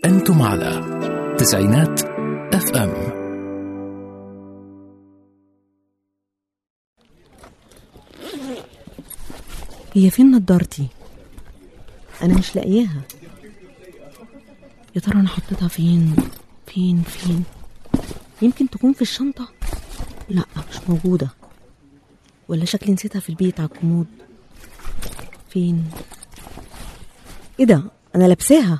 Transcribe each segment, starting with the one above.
أنتم على تسعينات اف ام هي فين نضارتي انا مش لاقياها يا ترى انا حطيتها فين فين فين يمكن تكون في الشنطه لا مش موجوده ولا شكلي نسيتها في البيت على الكومود فين ايه ده انا لابساها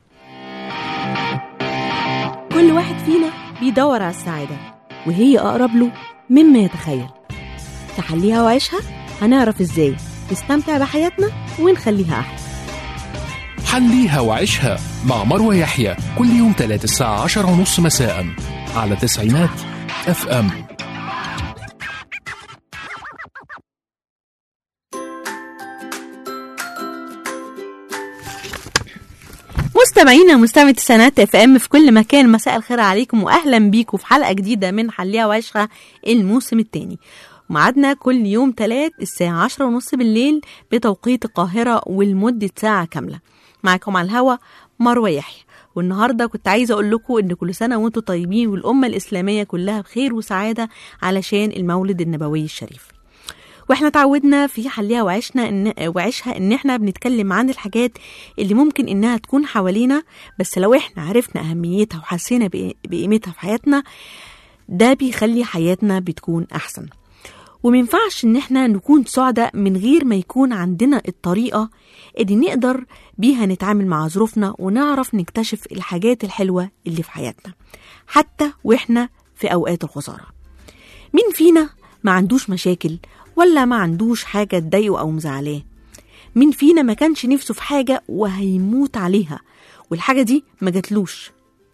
كل واحد فينا بيدور على السعاده وهي اقرب له مما يتخيل تحليها وعيشها هنعرف ازاي نستمتع بحياتنا ونخليها احلى حليها وعيشها مع مروة يحيى كل يوم تلات الساعة عشر ونص مساء على تسعينات اف ام مستمعينا ومستمعي تسعينات اف ام في كل مكان مساء الخير عليكم واهلا بيكم في حلقه جديده من حليها وعيشها الموسم الثاني ميعادنا كل يوم تلات الساعة عشرة ونص بالليل بتوقيت القاهرة ولمدة ساعة كاملة معاكم على الهوا مروة يحيى والنهاردة كنت عايزة أقول لكم إن كل سنة وأنتم طيبين والأمة الإسلامية كلها بخير وسعادة علشان المولد النبوي الشريف واحنا اتعودنا في حليها وعشنا إن وعيشها ان احنا بنتكلم عن الحاجات اللي ممكن انها تكون حوالينا بس لو احنا عرفنا اهميتها وحسينا بقي- بقيمتها في حياتنا ده بيخلي حياتنا بتكون احسن ومينفعش ان احنا نكون سعداء من غير ما يكون عندنا الطريقة اللي نقدر بيها نتعامل مع ظروفنا ونعرف نكتشف الحاجات الحلوة اللي في حياتنا حتى واحنا في اوقات الخسارة مين فينا ما عندوش مشاكل ولا ما عندوش حاجة تضايقه أو مزعلاه مين فينا ما كانش نفسه في حاجة وهيموت عليها والحاجة دي ما جاتلوش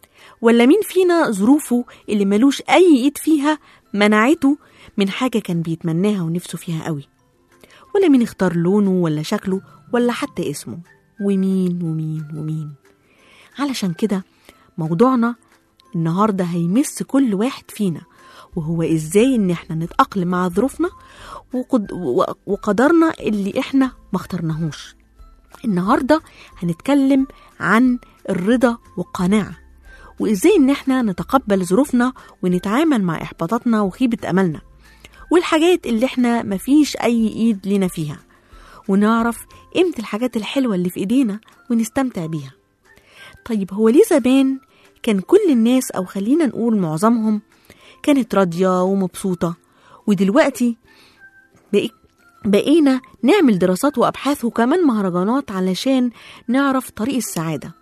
ولا مين فينا ظروفه اللي ملوش أي إيد فيها منعته من حاجة كان بيتمناها ونفسه فيها قوي ولا مين اختار لونه ولا شكله ولا حتى اسمه ومين ومين ومين علشان كده موضوعنا النهارده هيمس كل واحد فينا وهو ازاي ان احنا نتأقلم مع ظروفنا وقد و- وقدرنا اللي احنا ما اخترناهوش النهارده هنتكلم عن الرضا والقناعة وازاي ان احنا نتقبل ظروفنا ونتعامل مع احباطاتنا وخيبة املنا والحاجات اللي احنا مفيش اي ايد لنا فيها ونعرف قيمة الحاجات الحلوة اللي في ايدينا ونستمتع بيها طيب هو ليه زمان كان كل الناس او خلينا نقول معظمهم كانت راضية ومبسوطة ودلوقتي بقي بقينا نعمل دراسات وأبحاث وكمان مهرجانات علشان نعرف طريق السعادة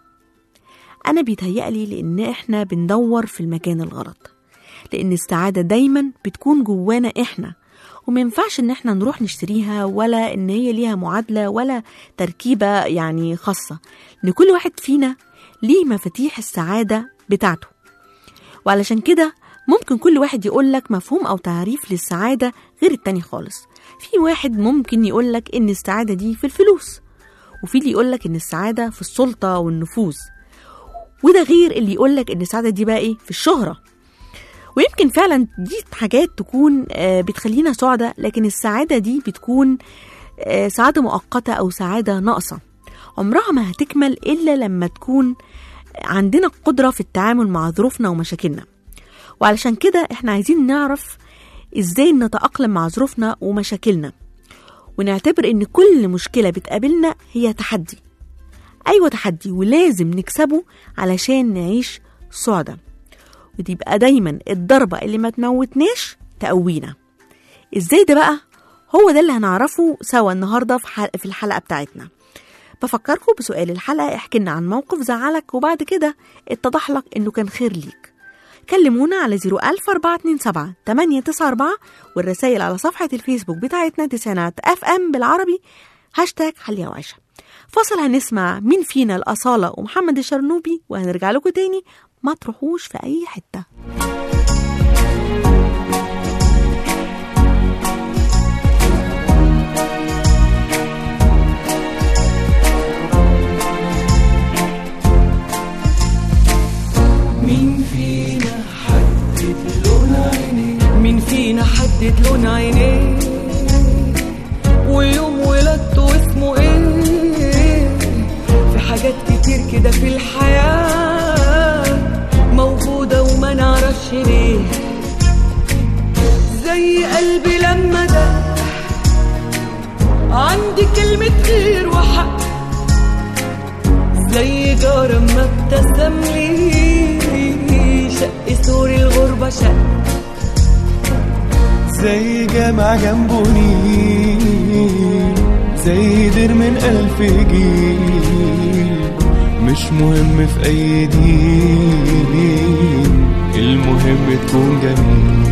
أنا بيتهيألي لأن إحنا بندور في المكان الغلط لأن السعادة دايما بتكون جوانا إحنا ومينفعش إن إحنا نروح نشتريها ولا إن هي ليها معادلة ولا تركيبة يعني خاصة إن كل واحد فينا ليه مفاتيح السعادة بتاعته وعلشان كده ممكن كل واحد يقولك مفهوم أو تعريف للسعادة غير التاني خالص في واحد ممكن يقولك إن السعادة دي في الفلوس وفي اللي يقولك إن السعادة في السلطة والنفوذ وده غير اللي يقولك إن السعادة دي بقى إيه في الشهرة ويمكن فعلا دي حاجات تكون آه، بتخلينا سعداء لكن السعادة دي بتكون آه، سعادة مؤقتة أو سعادة ناقصة عمرها ما هتكمل إلا لما تكون عندنا القدرة في التعامل مع ظروفنا ومشاكلنا وعلشان كده احنا عايزين نعرف ازاي نتأقلم مع ظروفنا ومشاكلنا ونعتبر ان كل مشكلة بتقابلنا هي تحدي ايوه تحدي ولازم نكسبه علشان نعيش سعداء وتبقى دايما الضربة اللي ما تموتناش تقوينا ازاي ده بقى هو ده اللي هنعرفه سوا النهارده في حلقة في الحلقة بتاعتنا بفكركم بسؤال الحلقة احكي لنا عن موقف زعلك وبعد كده اتضح لك انه كان خير ليك كلمونا على 01427 894 والرسائل على صفحة الفيسبوك بتاعتنا تسعينات اف ام بالعربي هاشتاج حليا وعيشة فاصل هنسمع مين فينا الأصالة ومحمد الشرنوبي وهنرجع لكم تاني ما تروحوش في أي حتة مين فينا حدد لون عينيه مين فينا حدد لون عينيه ويوم ولادته اسمه ايه في حاجات كتير كده في الحياة موجودة وما نعرفش ليه زي قلبي لما ده عندي كلمة خير وحق زي جارة ما ابتسم لي شق سور الغربة شق زي جامع جنبه نيل زي دير من ألف جيل مش مهم في أي دين المهم تكون جميل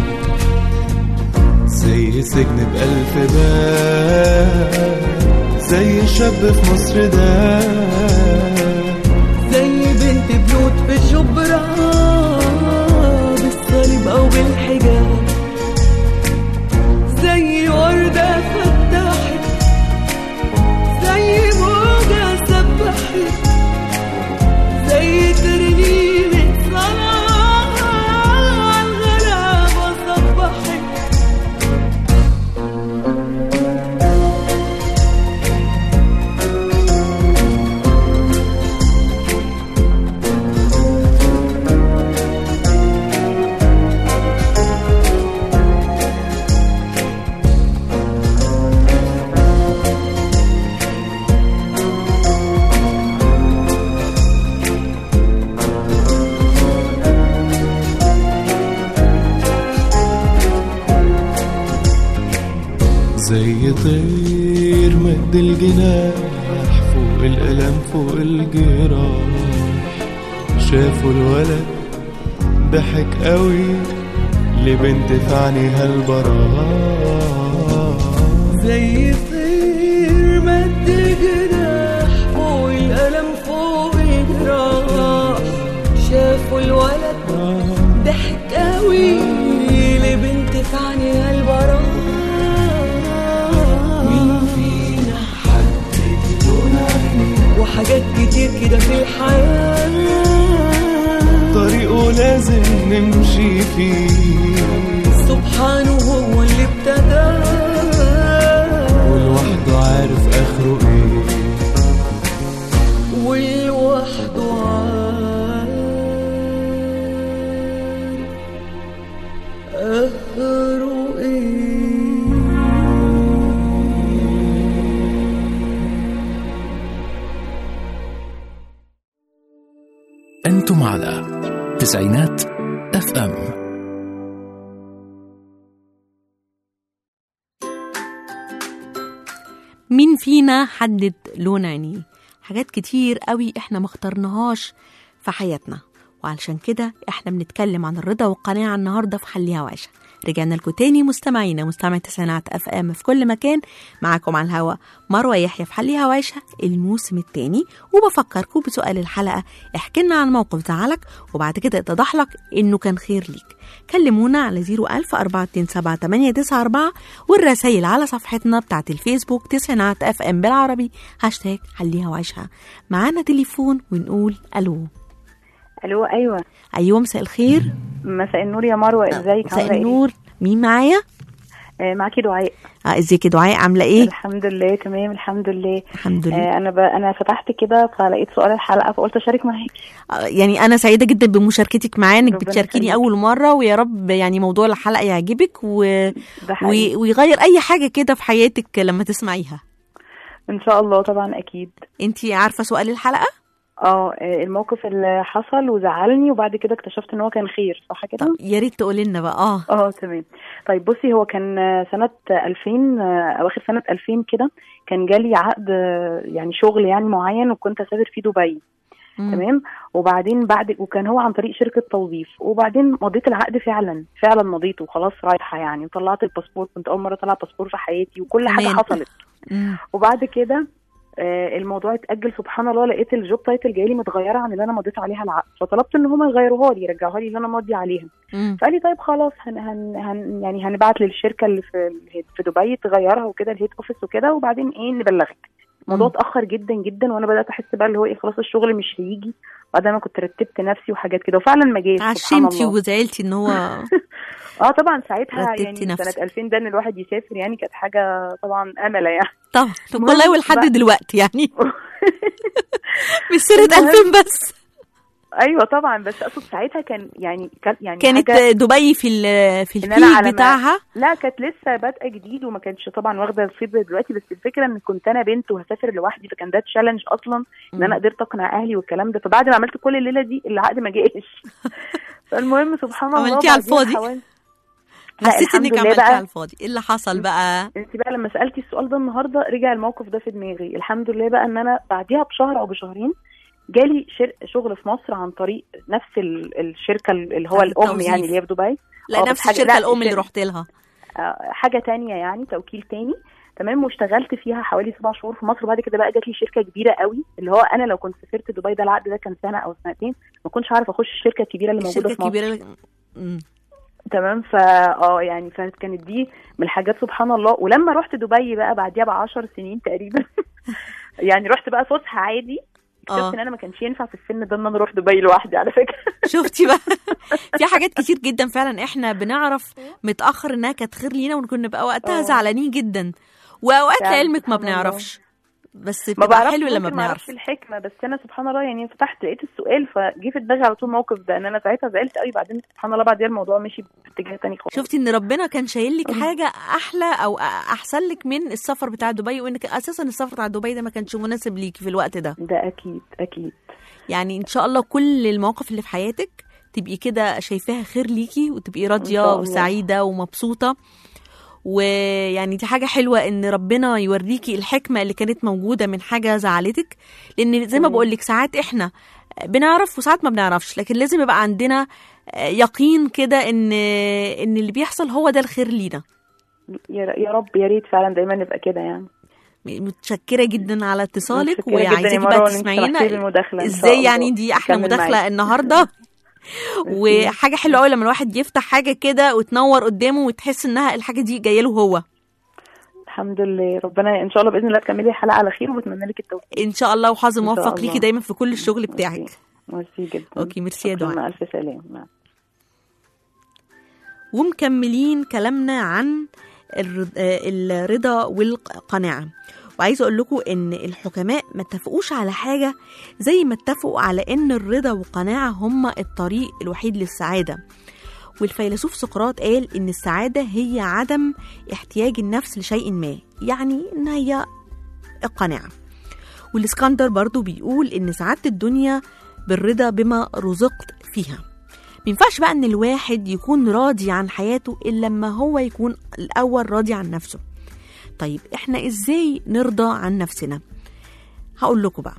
زي سجن بألف باب زي شاب في مصر ده زي بنت بيوت في شبرا بالصليب او بالحجاب زي وردة فتحت زي موجة سبحت زي ترنيمة صلاة عالغلابة صبحت زي طير مد الجناح فوق الألم فوق الجراح شافوا الولد ضحك قوي لبنت في عينيها البراح زي طير مد جناح فوق الألم فوق الجراح شافوا الولد ضحك قوي لبنت في عينيها البراء مين فينا حدد لون عينيه وحاجات كتير كده في الحياة طريقه لازم نمشي فيه سبحانه هو اللي ابتدى ولوحده عارف آخره إيه ولوحده عارف آخره إيه أنتم على تسعينات اف ام مين فينا حدد لون عينيه حاجات كتير قوي احنا ما اخترناهاش في حياتنا وعلشان كده احنا بنتكلم عن الرضا والقناعة النهاردة في حليها وعيشها رجعنا لكم تاني مستمعينا مستمعي تسعينات اف ام في كل مكان معاكم على الهوا مروه يحيى في حليها وعيشها الموسم التاني وبفكركم بسؤال الحلقه احكي لنا عن موقف زعلك وبعد كده اتضح لك انه كان خير ليك كلمونا على 01000 427 والرسايل على صفحتنا بتاعت الفيسبوك تسعينات اف ام بالعربي هاشتاج حليها وعيشها معانا تليفون ونقول الو الو ايوه ايوه مساء الخير مساء النور يا مروه ازيك مساء عامله ايه النور مين معايا آه معاكي دعاء اه ازيك يا دعاء عامله ايه الحمد لله تمام الحمد لله الحمد لله آه انا ب... انا فتحت كده فلقيت سؤال الحلقه فقلت اشارك معاكي آه، يعني انا سعيده جدا بمشاركتك معايا انك ربنا بتشاركيني يخليك. اول مره ويا رب يعني موضوع الحلقه يعجبك و... ده حقيقي و... ويغير اي حاجه كده في حياتك لما تسمعيها ان شاء الله طبعا اكيد انت عارفه سؤال الحلقه اه آه، الموقف اللي حصل وزعلني وبعد كده اكتشفت ان هو كان خير صح كده طب يا ريت تقولي لنا بقى اه اه تمام طيب بصي هو كان آه، سنة 2000 آه، أواخر سنة 2000 كده كان جالي عقد آه، يعني شغل يعني معين وكنت أسافر فيه دبي مم. تمام وبعدين بعد وكان هو عن طريق شركه توظيف وبعدين مضيت العقد فعلا فعلا مضيته وخلاص رايحه يعني وطلعت الباسبور كنت اول مره اطلع باسبور في حياتي وكل حاجه كمان. حصلت مم. وبعد كده آه، الموضوع اتاجل سبحان الله لقيت الجوب تايتل جاي لي متغيره عن اللي انا مضيت عليها العقد فطلبت ان هم يغيروها لي يرجعوها لي اللي انا ماضي عليها مم. فقال لي طيب خلاص هن هن هن يعني هنبعت للشركه اللي في في دبي تغيرها وكده الهيد اوفيس وكده وبعدين ايه نبلغك الموضوع مم. اتاخر جدا جدا وانا بدات احس بقى اللي هو ايه خلاص الشغل مش هيجي بعد ما كنت رتبت نفسي وحاجات كده وفعلا ما جاش سبحان عشمتي الله وزعلتي ان هو اه طبعا ساعتها رتبتي يعني نفسك. سنه 2000 ده ان الواحد يسافر يعني كانت حاجه طبعا امله يعني طبعا المهم والله ولحد بقى- دلوقتي يعني مش سنه المهم- 2000 بس ايوه طبعا بس اقصد ساعتها كان يعني كان يعني كانت حاجة دبي في ال- في إن أنا على البيك ما- بتاعها لا كانت لسه بادئه جديد وما كانتش طبعا واخده الخبره دلوقتي بس الفكره ان كنت انا بنت وهسافر لوحدي فكان ده تشالنج اصلا ان انا قدرت اقنع اهلي والكلام ده فبعد ما عملت كل الليله دي العقد ما جاش فالمهم سبحان الله عملتيه على بعديها الفاضي؟ حوالي- لا، حسيت الحمد انك لله عملتها بقى على الفاضي ايه اللي حصل بقى انت بقى لما سالتي السؤال ده النهارده رجع الموقف ده في دماغي الحمد لله بقى ان انا بعديها بشهر او بشهرين جالي شر... شغل في مصر عن طريق نفس ال... الشركه اللي هو بتاعت الام التوظيف. يعني اللي هي في دبي لا آه، بس نفس حاجة- الشركه لا، الام اللي الشركة- رحت لها آه، حاجه تانية يعني توكيل تاني تمام واشتغلت فيها حوالي سبع شهور في مصر وبعد كده بقى جات لي شركه كبيره قوي اللي هو انا لو كنت سافرت دبي ده العقد ده كان سنه او سنتين ما كنتش عارفه اخش الشركه الكبيره اللي موجوده الشركه في مصر الكبيره اللي... مم. تمام فا اه يعني فكانت دي من الحاجات سبحان الله ولما رحت دبي بقى بعديها ب 10 سنين تقريبا يعني رحت بقى فسحه عادي اكتشفت اه ان انا ما كانش ينفع في السن ده ان انا اروح دبي لوحدي على فكره شفتي بقى في حاجات كتير جدا فعلا احنا بنعرف متاخر انها كانت خير لينا ونكون نبقى وقتها اه. زعلانين جدا واوقات فعلا، لعلمك ما سبحان الله. بنعرفش بس ما بتبقى بعرفش حلو لما ممكن ما اعرفش بنعرف الحكمه بس انا سبحان الله يعني فتحت لقيت السؤال فجه في دماغي على طول الموقف ده ان انا ساعتها زعلت قوي بعدين سبحان الله بعديها الموضوع مشي باتجاه تاني خالص شفتي ان ربنا كان شايل لك مم. حاجه احلى او احسن لك من السفر بتاع دبي وانك اساسا السفر بتاع دبي ده ما كانش مناسب ليكي في الوقت ده ده اكيد اكيد يعني ان شاء الله كل المواقف اللي في حياتك تبقي كده شايفاها خير ليكي وتبقي راضيه شاء الله. وسعيده ومبسوطه ويعني دي حاجه حلوه ان ربنا يوريكي الحكمه اللي كانت موجوده من حاجه زعلتك لان زي ما مم. بقول لك ساعات احنا بنعرف وساعات ما بنعرفش لكن لازم يبقى عندنا يقين كده ان ان اللي بيحصل هو ده الخير لينا يا يا رب يا ريت فعلا دايما نبقى كده يعني متشكره جدا على اتصالك متشكرة جدا يا وعايزاكي مروة بقى إن أنت تسمعينا سمحتي لي المداخلة إن شاء ازاي الله. يعني دي احلى أكمل مداخله معاكي. النهارده وحاجه حلوه قوي لما الواحد يفتح حاجه كده وتنور قدامه وتحس انها الحاجه دي جايه له هو الحمد لله ربنا ان شاء الله باذن الله تكملي الحلقه على خير وبتمنى لك التوفيق ان شاء الله وحظ إن شاء موفق الله. ليكي دايما في كل الشغل بتاعك ميرسي. ميرسي جدا اوكي ميرسي يا شكراً، دعاء مع الف سلامه مع ومكملين كلامنا عن الرض- آه، الرضا والقناعة وعايزة أقول لكم إن الحكماء ما اتفقوش على حاجة زي ما اتفقوا على إن الرضا والقناعة هما الطريق الوحيد للسعادة والفيلسوف سقراط قال إن السعادة هي عدم احتياج النفس لشيء ما يعني إن هي القناعة والاسكندر برضو بيقول إن سعادة الدنيا بالرضا بما رزقت فيها مينفعش بقى ان الواحد يكون راضي عن حياته الا لما هو يكون الاول راضي عن نفسه طيب احنا ازاي نرضى عن نفسنا هقول لكم بقى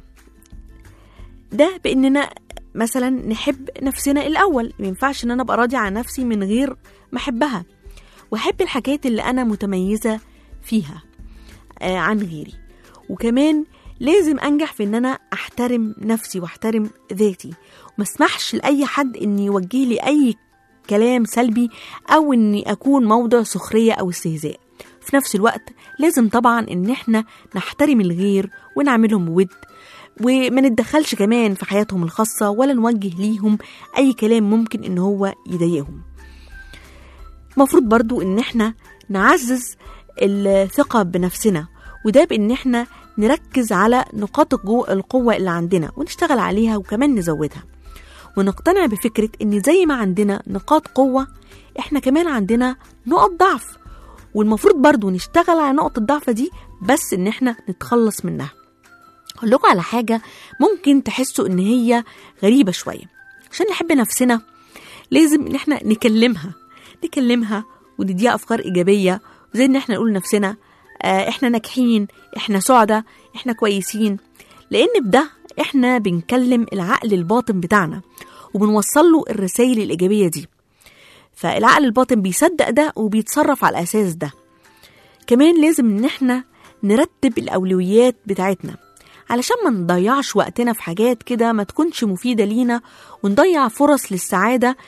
ده باننا مثلا نحب نفسنا الاول مينفعش ان انا ابقى راضي عن نفسي من غير ما احبها واحب الحاجات اللي انا متميزه فيها آه عن غيري وكمان لازم انجح في ان انا احترم نفسي واحترم ذاتي وما اسمحش لاي حد ان يوجه لي اي كلام سلبي او اني اكون موضع سخريه او استهزاء في نفس الوقت لازم طبعا ان احنا نحترم الغير ونعملهم بود وما نتدخلش كمان في حياتهم الخاصه ولا نوجه ليهم اي كلام ممكن ان هو يضايقهم المفروض برضو ان احنا نعزز الثقه بنفسنا وده بان احنا نركز على نقاط الجو- القوه اللي عندنا ونشتغل عليها وكمان نزودها ونقتنع بفكره ان زي ما عندنا نقاط قوه احنا كمان عندنا نقط ضعف والمفروض برضو نشتغل على نقط الضعف دي بس ان احنا نتخلص منها اقول لكم على حاجه ممكن تحسوا ان هي غريبه شويه عشان نحب نفسنا لازم ان احنا نكلمها نكلمها ونديها افكار ايجابيه زي ان احنا نقول لنفسنا آه احنا ناجحين احنا سعداء احنا كويسين لان بده احنا بنكلم العقل الباطن بتاعنا وبنوصل له الرسائل الايجابيه دي فالعقل الباطن بيصدق ده وبيتصرف على الاساس ده كمان لازم ان احنا نرتب الاولويات بتاعتنا علشان ما نضيعش وقتنا في حاجات كده ما تكونش مفيده لينا ونضيع فرص للسعاده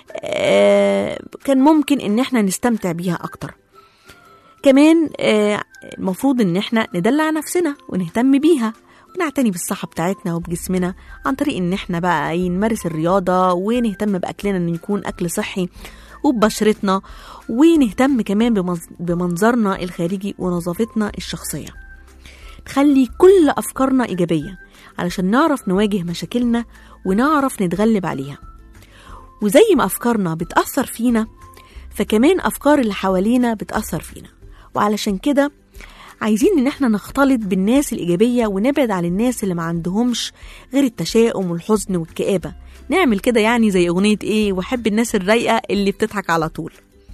آه، كان ممكن ان احنا نستمتع بيها اكتر كمان آه، المفروض ان احنا ندلع نفسنا ونهتم بيها ونعتني بالصحة بتاعتنا وبجسمنا عن طريق ان احنا بقى إيه، نمارس الرياضة ونهتم بأكلنا ان يكون أكل صحي وببشرتنا ونهتم كمان بمنظ- بمنظرنا الخارجي ونظافتنا الشخصية نخلي كل أفكارنا إيجابية علشان نعرف نواجه مشاكلنا ونعرف نتغلب عليها وزي ما أفكارنا بتأثر فينا فكمان أفكار اللي حوالينا بتأثر فينا وعلشان كده عايزين ان احنا نختلط بالناس الإيجابية ونبعد عن الناس اللي ما عندهمش غير التشاؤم والحزن والكآبة نعمل كده يعني زي أغنية إيه وحب الناس الرايقة اللي بتضحك على طول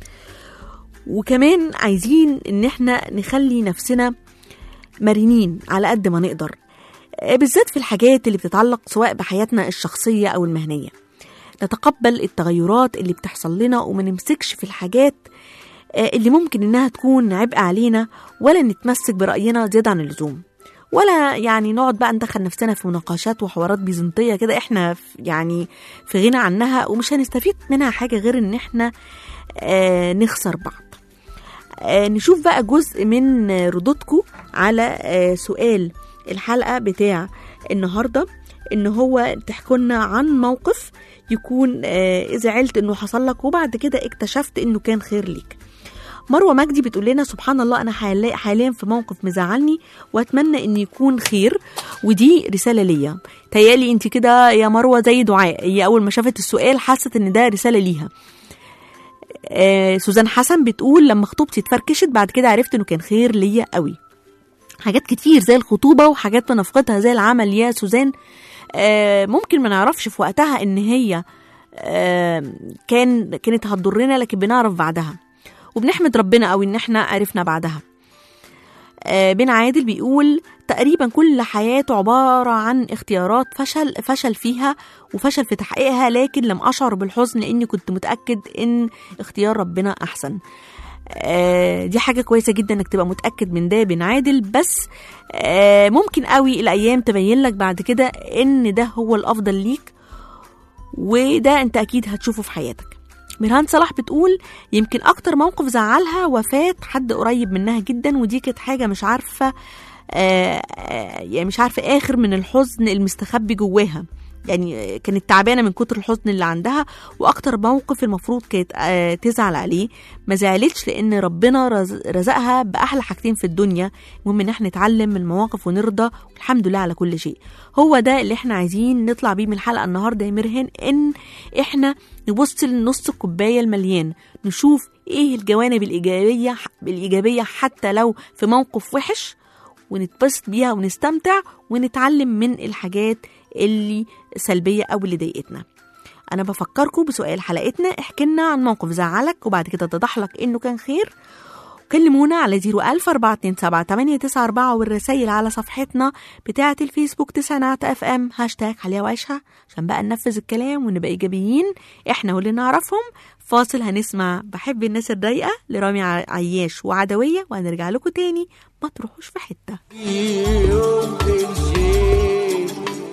وكمان عايزين ان احنا نخلي نفسنا مرنين على قد ما نقدر آه، بالذات في الحاجات اللي بتتعلق سواء بحياتنا الشخصية أو المهنية نتقبل التغيرات اللي بتحصل لنا وما نمسكش في الحاجات آه، اللي ممكن إنها تكون عبء علينا ولا نتمسك برأينا زيادة عن اللزوم ولا يعني نقعد بقى ندخل نفسنا في مناقشات وحوارات بيزنطية كده احنا في- يعني في غنى عنها ومش هنستفيد منها حاجة غير ان احنا آه نخسر بعض آه نشوف بقى جزء من آه، ردودكم على آه سؤال الحلقة بتاع النهاردة ان هو تحكوا لنا عن موقف يكون آه زعلت انه حصل لك وبعد كده اكتشفت انه كان خير ليك مروه مجدي بتقول لنا سبحان الله انا حالي- حاليا في موقف مزعلني واتمنى ان يكون خير ودي رساله ليا تيالي انت كده يا مروه زي دعاء هي اول ما شافت السؤال حست ان ده رساله ليها آه سوزان حسن بتقول لما خطوبتي اتفركشت بعد كده عرفت انه كان خير ليا قوي حاجات كتير زي الخطوبه وحاجات بنفقدها زي العمل يا سوزان آه ممكن ما نعرفش في وقتها ان هي آه كان كانت هتضرنا لكن بنعرف بعدها وبنحمد ربنا قوي ان احنا عرفنا بعدها آه، بن عادل بيقول تقريبا كل حياته عبارة عن اختيارات فشل فشل فيها وفشل في تحقيقها لكن لم أشعر بالحزن لأني كنت متأكد إن اختيار ربنا أحسن آه، دي حاجة كويسة جدا انك تبقى متأكد من ده يا بن عادل بس آه، ممكن قوي الأيام تبين لك بعد كده إن ده هو الأفضل ليك وده انت أكيد هتشوفه في حياتك ميرهان صلاح بتقول يمكن اكتر موقف زعلها وفاة حد قريب منها جدا ودي كانت حاجة مش عارفة آه آه، يعني مش عارفة اخر من الحزن المستخبي جواها يعني آه، كانت تعبانة من كتر الحزن اللي عندها واكتر موقف المفروض كانت آه تزعل عليه ما زعلتش لان ربنا رز- رزقها باحلى حاجتين في الدنيا المهم ان احنا نتعلم من المواقف ونرضى والحمد لله على كل شيء هو ده اللي احنا عايزين نطلع بيه من الحلقة النهاردة يا مرهن ان احنا نبص لنص الكوباية المليان نشوف ايه الجوانب الإيجابية الإيجابية حتى لو في موقف وحش ونتبسط بيها ونستمتع ونتعلم من الحاجات اللي سلبية أو اللي ضايقتنا أنا بفكركم بسؤال حلقتنا احكي لنا عن موقف زعلك وبعد كده اتضح لك إنه كان خير كلمونا على 01000 427 والرسايل على صفحتنا بتاعة الفيسبوك تسعينات اف ام هاشتاج حليا وعيشها عشان بقى ننفذ الكلام ونبقى ايجابيين احنا واللي نعرفهم فاصل هنسمع بحب الناس الرايقة لرامي ع- عياش وعدوية وهنرجع لكم تاني ما تروحوش في حتة يوم تمشي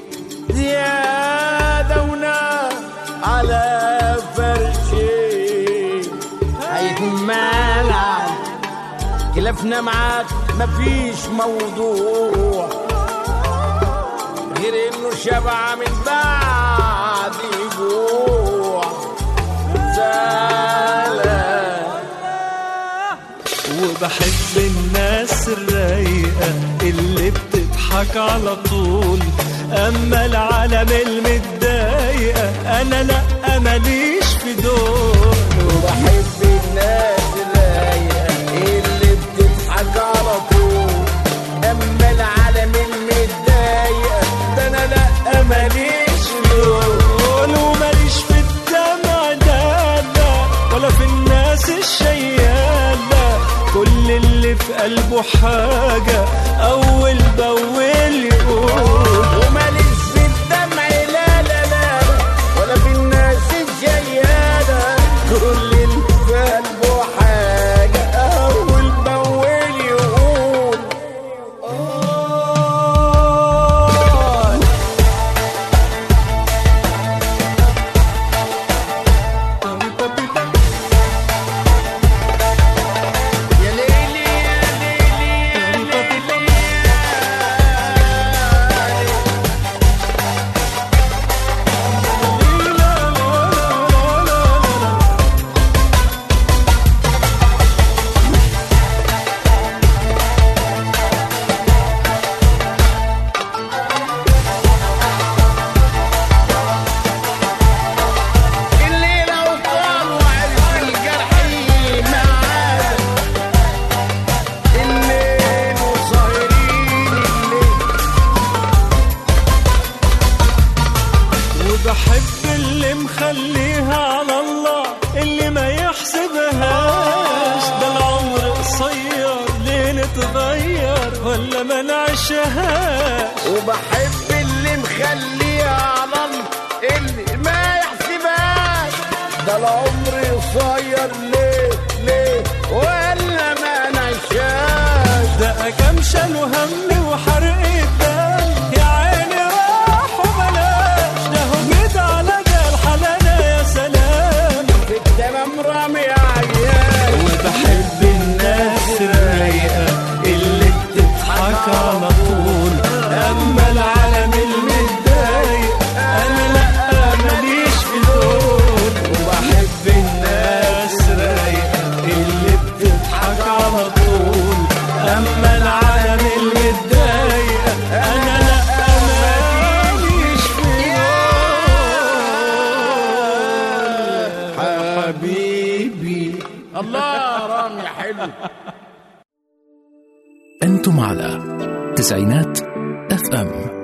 زيادة ونار على فرشي هيتمنع خلافنا معاك مفيش موضوع غير انه شبع من بعد جوع زعلان وبحب الناس الرايقة اللي بتضحك على طول أما العالم المتضايقة أنا لأ ماليش في دول وبحب الناس الرايقة اللي بتضحك على طول أما العالم المتضايقة ده أنا لأ ماليش دول وماليش في الدمع لا لا ولا في الناس الشيالة كل اللي في قلبه حاجة أول بأول يقول وماليش في الدمع لا لا لا ولا في الناس الجيالة كل اللي في قلبه حاجة أول بأول يقول آه يا ليلي يا ليلي يا ليلي وبحب اللي مخليها على الله اللي ما يحسبهاش ده العمر قصير ليه نتغير ولا ما نعيشهاش وبحب اللي مخليها على الله اللي ما يحسبهاش ده العمر قصير ليه ليه ولا ما نشاش ده كم شال وهم وحرق الدم يا عيني راح وبلاش ده هجيت على ده الحلالة يا سلام في التمام رامي عيال وبحب الناس الرايقة اللي بتضحك على طول أما العالم المتضايق أنا لأ ماليش في دول وبحب الناس الرايقة اللي بتضحك على طول أما العالم المتضايق أنا لأ ماليش في دول حبيبي الله رامي حلو أنتم على تسعينات اف ام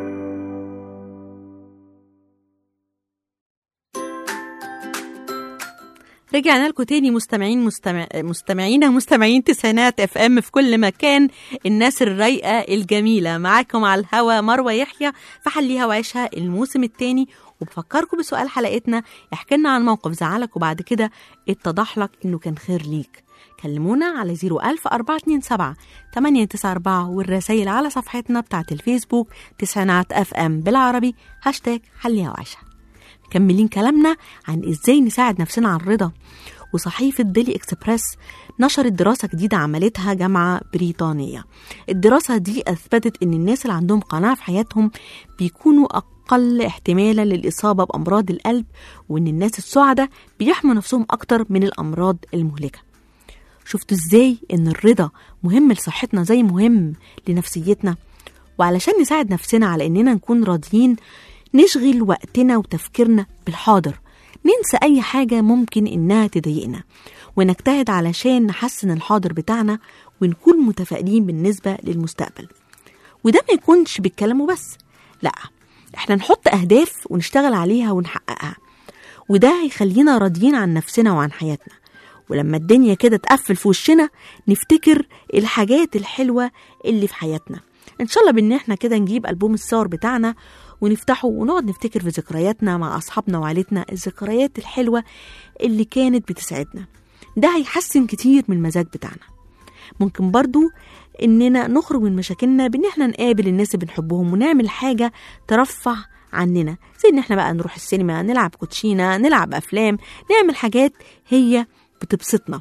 رجعنا لكم تاني مستمعين مستمع... مستمعينا مستمعين تسعينات اف ام في كل مكان الناس الرايقه الجميله معاكم على الهوا مروه يحيى في حليها وعيشها الموسم التاني وبفكركم بسؤال حلقتنا احكي لنا عن موقف زعلك وبعد كده اتضح لك انه كان خير ليك كلمونا على 01000 427 894 والرسائل على صفحتنا بتاعت الفيسبوك تسعينات اف ام بالعربي هاشتاج حليها وعيشها مكملين كلامنا عن ازاي نساعد نفسنا على الرضا وصحيفة ديلي اكسبريس نشرت دراسة جديدة عملتها جامعة بريطانية الدراسة دي أثبتت إن الناس اللي عندهم قناعة في حياتهم بيكونوا أقل احتمالا للإصابة بأمراض القلب وإن الناس السعداء بيحموا نفسهم أكتر من الأمراض المهلكة شفتوا ازاي ان الرضا مهم لصحتنا زي مهم لنفسيتنا وعلشان نساعد نفسنا على اننا نكون راضيين نشغل وقتنا وتفكيرنا بالحاضر ننسى اي حاجة ممكن انها تضايقنا ونجتهد علشان نحسن الحاضر بتاعنا ونكون متفائلين بالنسبة للمستقبل وده ما يكونش بالكلام وبس لا احنا نحط اهداف ونشتغل عليها ونحققها وده هيخلينا راضيين عن نفسنا وعن حياتنا ولما الدنيا كده تقفل في وشنا نفتكر الحاجات الحلوة اللي في حياتنا ان شاء الله بان احنا كده نجيب البوم الصور بتاعنا ونفتحه ونقعد نفتكر في ذكرياتنا مع اصحابنا وعيلتنا الذكريات الحلوة اللي كانت بتسعدنا ده هيحسن كتير من المزاج بتاعنا ممكن برضو اننا نخرج من مشاكلنا بان احنا نقابل الناس اللي بنحبهم ونعمل حاجة ترفع عننا زي ان احنا بقى نروح السينما نلعب كوتشينة نلعب افلام نعمل حاجات هي بتبسطنا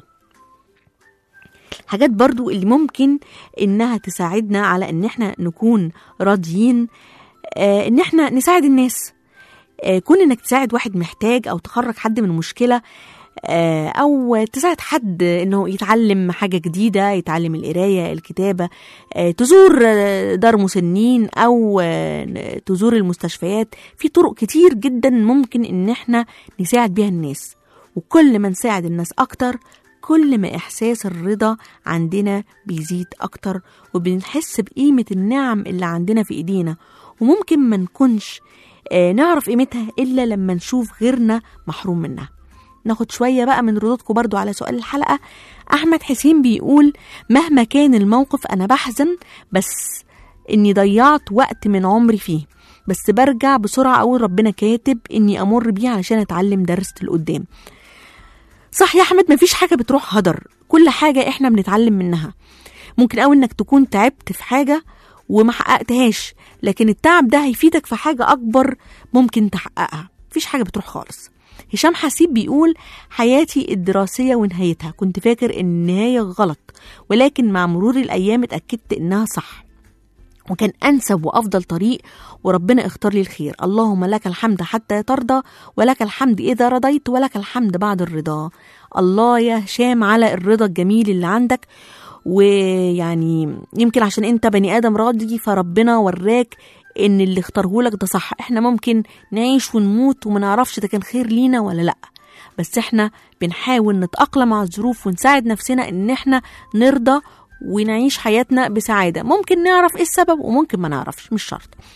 حاجات برضو اللي ممكن انها تساعدنا على ان احنا نكون راضيين آه ان احنا نساعد الناس آه كون انك تساعد واحد محتاج او تخرج حد من مشكله آه او تساعد حد انه يتعلم حاجه جديده يتعلم القرايه الكتابه آه تزور آه، دار مسنين او آه، تزور المستشفيات في طرق كتير جدا ممكن ان احنا نساعد بيها الناس وكل ما نساعد الناس اكتر كل ما احساس الرضا عندنا بيزيد اكتر وبنحس بقيمه النعم اللي عندنا في ايدينا وممكن ما نكونش آه، نعرف قيمتها الا لما نشوف غيرنا محروم منها ناخد شوية بقى من ردودكم برضو على سؤال الحلقة أحمد حسين بيقول مهما كان الموقف أنا بحزن بس إني ضيعت وقت من عمري فيه بس برجع بسرعة أقول ربنا كاتب إني أمر بيه علشان أتعلم درس لقدام صح يا أحمد مفيش حاجة بتروح هدر كل حاجة إحنا بنتعلم منها ممكن أوي إنك تكون تعبت في حاجة وما حققتهاش لكن التعب ده هيفيدك في حاجة أكبر ممكن تحققها مفيش حاجة بتروح خالص هشام حسيب بيقول حياتي الدراسية ونهايتها كنت فاكر إن النهاية غلط ولكن مع مرور الأيام اتأكدت إنها صح وكان أنسب وأفضل طريق وربنا اختار لي الخير اللهم لك الحمد حتى ترضى ولك الحمد إذا رضيت ولك الحمد بعد الرضا الله يا هشام على الرضا الجميل اللي عندك ويعني يمكن عشان انت بني ادم راضي فربنا وراك ان اللي اختاره لك ده صح احنا ممكن نعيش ونموت وما نعرفش ده كان خير لينا ولا لا بس احنا بنحاول نتأقلم مع الظروف ونساعد نفسنا ان احنا نرضى ونعيش حياتنا بسعادة ممكن نعرف ايه السبب وممكن ما نعرفش مش شرط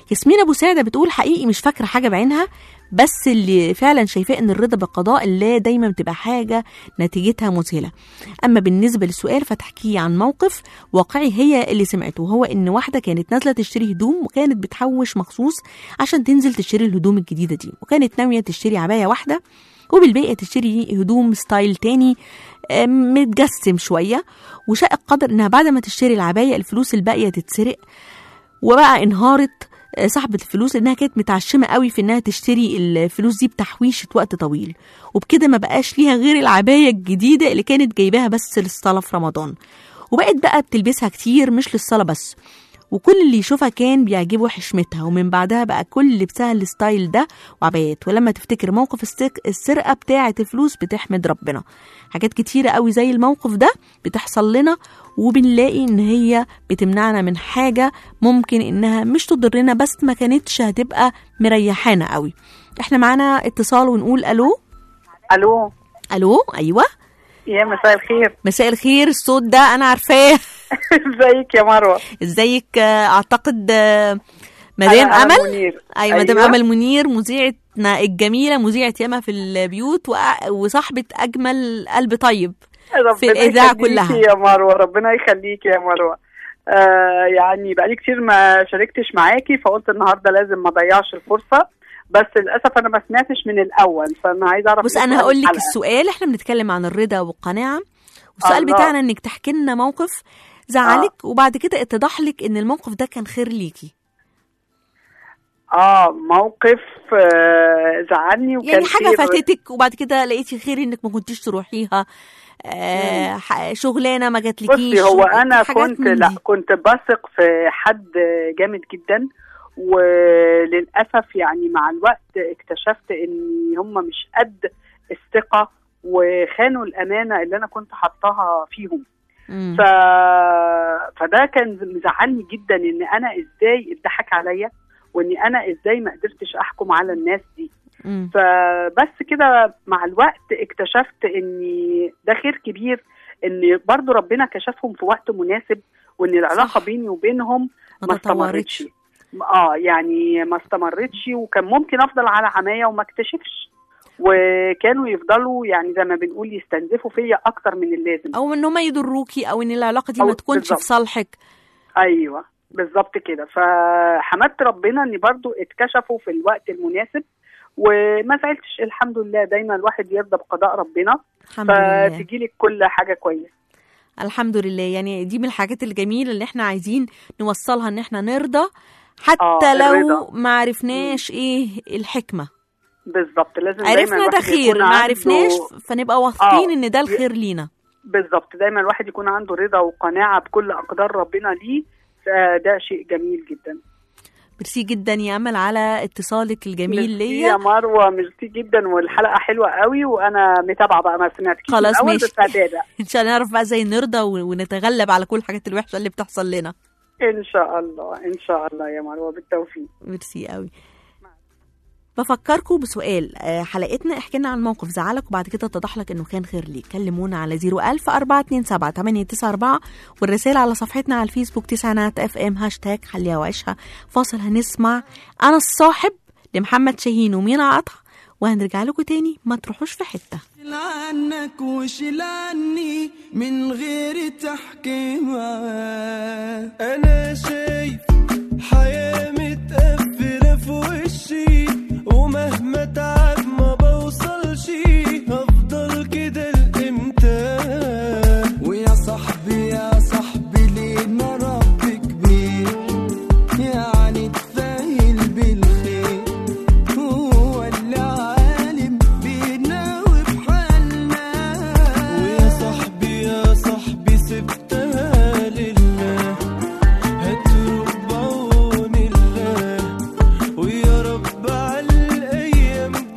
ياسمين ابو سعده بتقول حقيقي مش فاكره حاجه بعينها بس اللي فعلا شايفاه ان الرضا بقضاء الله دايما بتبقى حاجه نتيجتها مذهله اما بالنسبه للسؤال فتحكيه عن موقف واقعي هي اللي سمعته وهو ان واحده كانت نازله تشتري هدوم وكانت بتحوش مخصوص عشان تنزل تشتري الهدوم الجديده دي وكانت ناويه تشتري عبايه واحده وبالباقي تشتري هدوم ستايل تاني آه، متجسم شويه وشاء القدر انها بعد ما تشتري العبايه الفلوس الباقيه تتسرق وبقى انهارت آه، صاحبة الفلوس لانها كانت متعشمة قوي في انها تشتري الفلوس دي بتحويشة وقت طويل وبكده ما بقاش ليها غير العباية الجديدة اللي كانت جايباها بس للصلاة في رمضان وبقت بقى بتلبسها كتير مش للصلاة بس وكل اللي يشوفها كان بيعجبه حشمتها ومن بعدها بقى كل لبسها الستايل ده وعبايات ولما تفتكر موقف السك- السرقة بتاعة الفلوس بتحمد ربنا حاجات كتيرة قوي زي الموقف ده بتحصل لنا وبنلاقي ان هي بتمنعنا من حاجة ممكن انها مش تضرنا بس ما كانتش هتبقى مريحانا قوي احنا معانا اتصال ونقول الو الو الو ايوه يا مساء الخير مساء الخير الصوت ده انا عارفاه ازيك يا مروه ازيك آه، اعتقد آه، مدام أنا أمل امل منير. ايوه مدام أيوة. امل منير مذيعتنا الجميله مذيعه ياما في البيوت وأ- وصاحبه اجمل قلب طيب ربنا في الإذاعة يخليكي كلها. يا مروه ربنا يخليكي يا مروه آه يعني بقالي كتير ما شاركتش معاكي فقلت النهارده لازم ما اضيعش الفرصه بس للاسف انا ما سمعتش من الاول فانا عايزه اعرف بص إيه انا سؤال هقول لك الحلقة. السؤال احنا بنتكلم عن الرضا والقناعه والسؤال الله. بتاعنا انك تحكي لنا موقف زعلك وبعد كده اتضح لك ان الموقف ده كان خير ليكي اه موقف آه زعلني وكان يعني حاجه خير- فاتتك وبعد كده لقيتي خير انك ما كنتيش تروحيها آه ح- شغلانه ما جاتلكيش بصي هو انا حاجات كنت من لا دي. كنت بثق في حد جامد جدا وللاسف يعني مع الوقت اكتشفت ان هم مش قد الثقه وخانوا الامانه اللي انا كنت حطاها فيهم مم. ف... فده كان مزعلني جدا ان انا ازاي اتضحك عليا واني انا ازاي ما قدرتش احكم على الناس دي مم. فبس كده مع الوقت اكتشفت ان ده خير كبير ان برضو ربنا كشفهم في وقت مناسب وان العلاقه صح. بيني وبينهم ما ما تطورتش استمرتش اه يعني ما استمرتش وكان ممكن افضل على عمايه وما اكتشفش وكانوا يفضلوا يعني زي ما بنقول يستنزفوا فيا اكتر من اللازم او ان هم يضروكي او ان العلاقه دي أو ما تكونش بالظبط. في صالحك ايوه بالظبط كده فحمدت ربنا ان برضو اتكشفوا في الوقت المناسب وما زعلتش الحمد لله دايما الواحد يرضى بقضاء ربنا الحمد لله فتجي لك كل حاجه كويسه الحمد لله يعني دي من الحاجات الجميله اللي احنا عايزين نوصلها ان احنا نرضى حتى آه، لو الرضا. ما عرفناش ايه الحكمه بالظبط لازم دايما عرفنا ده الواحد خير يكون ما عنده- عرفناش فنبقى واثقين آه. ان ده الخير لينا بالظبط دايما الواحد يكون عنده رضا وقناعه بكل اقدار ربنا ليه فده شيء جميل جدا ميرسي جدا يا امل على اتصالك الجميل ميرسي ليا يا مروه ميرسي جدا والحلقه حلوه قوي وانا متابعه بقى ما سمعتكيش من خلاص الأول، ماشي. بس هتابع ان شاء الله نعرف بقى ازاي نرضى و- ونتغلب على كل الحاجات الوحشه اللي بتحصل لنا ان شاء الله ان شاء الله يا مروه بالتوفيق ميرسي قوي بفكركم بسؤال آه، حلقتنا احكي لنا عن موقف زعلك وبعد كده اتضح لك انه كان خير ليك كلمونا على 01000 427 894 والرسائل على صفحتنا على الفيسبوك تسعينات اف ام هاشتاج خليها وعيشها فاصل هنسمع انا الصاحب لمحمد شاهين ومينا عطا وهنرجع لكم تاني ما تروحوش في حته شيل عنك وشيل عني من غير تحكيمة أنا شايف حياة متقفلة في وشي ومهما تعب ما بوصلش هفضل كده لإمتى ويا صاحبي يا صاحبي لينا رب كبير يعني تسهل بالخير هو اللي عالم بينا وبحالنا ويا صاحبي يا صاحبي سبتها لله هتروق بعون الله ويا رب على الايام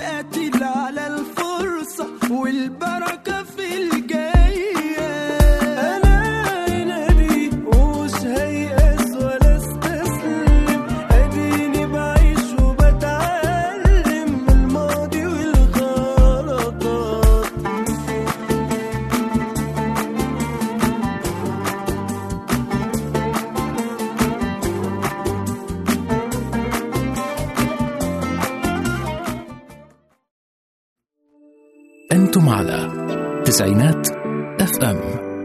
وقاتل على الفرصة والبركة في الجاية أنا ينادي ومش هيأس ولا استسلم أديني بعيش وبتعلم من الماضي والغلطات أنتم على تسعينات اف ام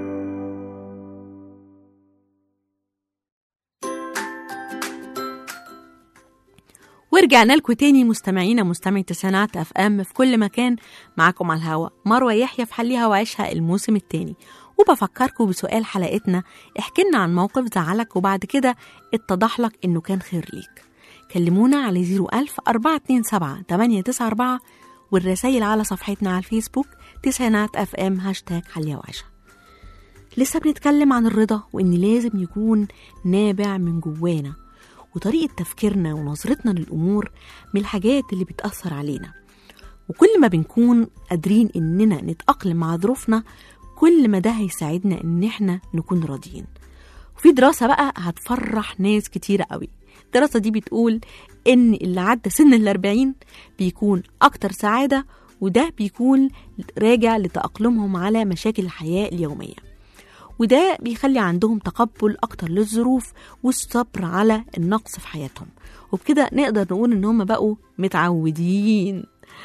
ورجعنا لكم تاني مستمعينا مستمعي تسعينات اف ام في كل مكان معاكم على الهوا مروه يحيى في حليها وعيشها الموسم التاني وبفكركم بسؤال حلقتنا احكي لنا عن موقف زعلك وبعد كده اتضح لك انه كان خير ليك كلمونا على 01000 427 894 والرسايل على صفحتنا على الفيسبوك تسعينات اف ام هاشتاج حليها وعيشها لسه بنتكلم عن الرضا وان لازم يكون نابع من جوانا وطريقة تفكيرنا ونظرتنا للأمور من الحاجات اللي بتأثر علينا وكل ما بنكون قادرين إننا نتأقلم مع ظروفنا كل ما ده هيساعدنا إن إحنا نكون راضيين وفي دراسة بقى هتفرح ناس كتيرة قوي الدراسة دي بتقول إن اللي عدى سن الأربعين بيكون أكتر سعادة وده بيكون راجع لتأقلمهم على مشاكل الحياة اليومية وده بيخلي عندهم تقبل أكتر للظروف والصبر على النقص في حياتهم وبكده نقدر نقول إن هم بقوا متعودين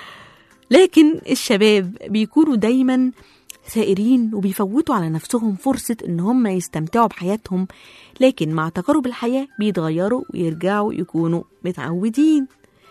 لكن الشباب بيكونوا دايما ثائرين وبيفوتوا على نفسهم فرصة إن هم يستمتعوا بحياتهم لكن مع تقارب الحياة بيتغيروا ويرجعوا يكونوا متعودين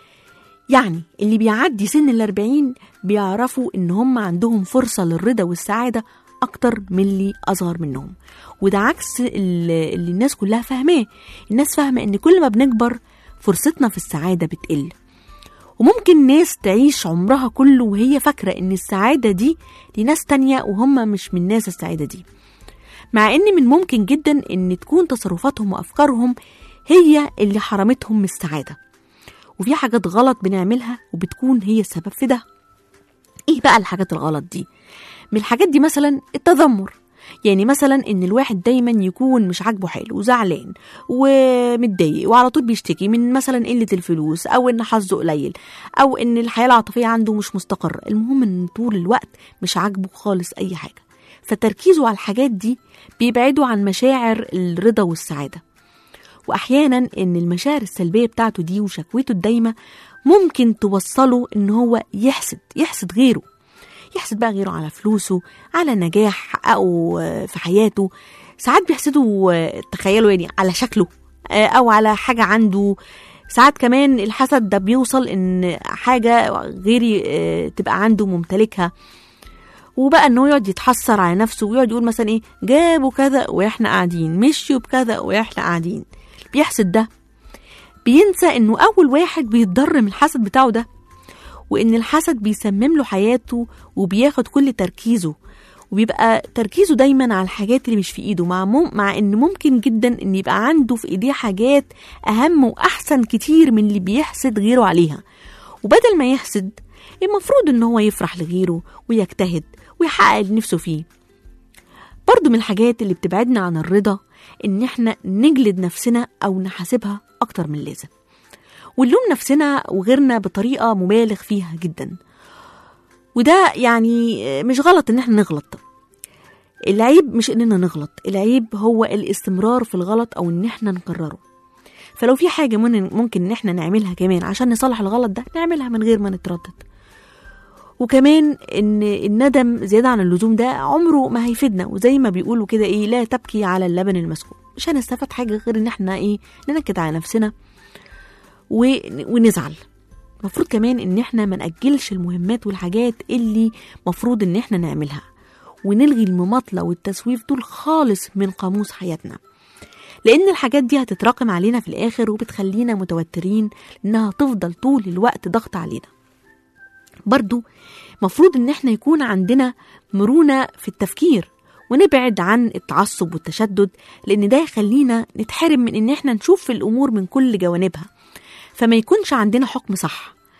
يعني اللي بيعدي سن الأربعين بيعرفوا إن هم عندهم فرصة للرضا والسعادة أكتر من اللي أصغر منهم وده عكس اللي اللي الناس كلها فاهماه الناس فاهمة إن كل ما بنكبر فرصتنا في السعادة بتقل وممكن ناس تعيش عمرها كله وهي فاكرة إن السعادة دي لناس تانية وهم مش من الناس السعادة دي مع إن من ممكن جدا إن تكون تصرفاتهم وأفكارهم هي اللي حرمتهم من السعادة وفي حاجات غلط بنعملها وبتكون هي السبب في ده ايه بقى الحاجات الغلط دي من الحاجات دي مثلا التذمر يعني مثلا ان الواحد دايما يكون مش عاجبه حاله وزعلان ومتضايق وعلى طول بيشتكي من مثلا قله الفلوس او ان حظه قليل او ان الحياه العاطفيه عنده مش مستقره المهم ان طول الوقت مش عاجبه خالص اي حاجه فتركيزه على الحاجات دي بيبعده عن مشاعر الرضا والسعاده واحيانا ان المشاعر السلبيه بتاعته دي وشكوته الدايمه ممكن توصله ان هو يحسد يحسد غيره يحسد بقى غيره على فلوسه على نجاح حققه آه، في حياته ساعات بيحسدوا آه، تخيلوا يعني على شكله آه، او على حاجه عنده ساعات كمان الحسد ده بيوصل ان حاجه غيري آه، تبقى عنده ممتلكها وبقى ان هو يقعد يتحسر على نفسه ويقعد يقول مثلا ايه جابوا كذا واحنا قاعدين مشيوا بكذا واحنا قاعدين بيحسد ده بينسى انه اول واحد بيتضر من الحسد بتاعه ده وان الحسد بيسمم له حياته وبياخد كل تركيزه وبيبقى تركيزه دايما على الحاجات اللي مش في ايده مع مم مع ان ممكن جدا ان يبقى عنده في ايديه حاجات اهم واحسن كتير من اللي بيحسد غيره عليها وبدل ما يحسد المفروض ان هو يفرح لغيره ويجتهد ويحقق اللي نفسه فيه برضو من الحاجات اللي بتبعدنا عن الرضا ان احنا نجلد نفسنا او نحاسبها اكتر من اللازم ونلوم نفسنا وغيرنا بطريقه مبالغ فيها جدا وده يعني مش غلط ان احنا نغلط العيب مش اننا نغلط العيب هو الاستمرار في الغلط او ان احنا نكرره فلو في حاجه من- ممكن ان احنا نعملها كمان عشان نصلح الغلط ده نعملها من غير ما نتردد وكمان ان الندم زياده عن اللزوم ده عمره ما هيفيدنا وزي ما بيقولوا كده ايه لا تبكي على اللبن المسكوب مش هنستفاد حاجه غير ان احنا ايه ننكد على نفسنا و... ونزعل المفروض كمان ان احنا ما ناجلش المهمات والحاجات اللي مفروض ان احنا نعملها ونلغي المماطله والتسويف دول خالص من قاموس حياتنا لان الحاجات دي هتتراكم علينا في الاخر وبتخلينا متوترين انها تفضل طول الوقت ضغط علينا برضو مفروض ان احنا يكون عندنا مرونة في التفكير ونبعد عن التعصب والتشدد لان ده يخلينا نتحرم من ان احنا نشوف الامور من كل جوانبها فما يكونش عندنا حكم صح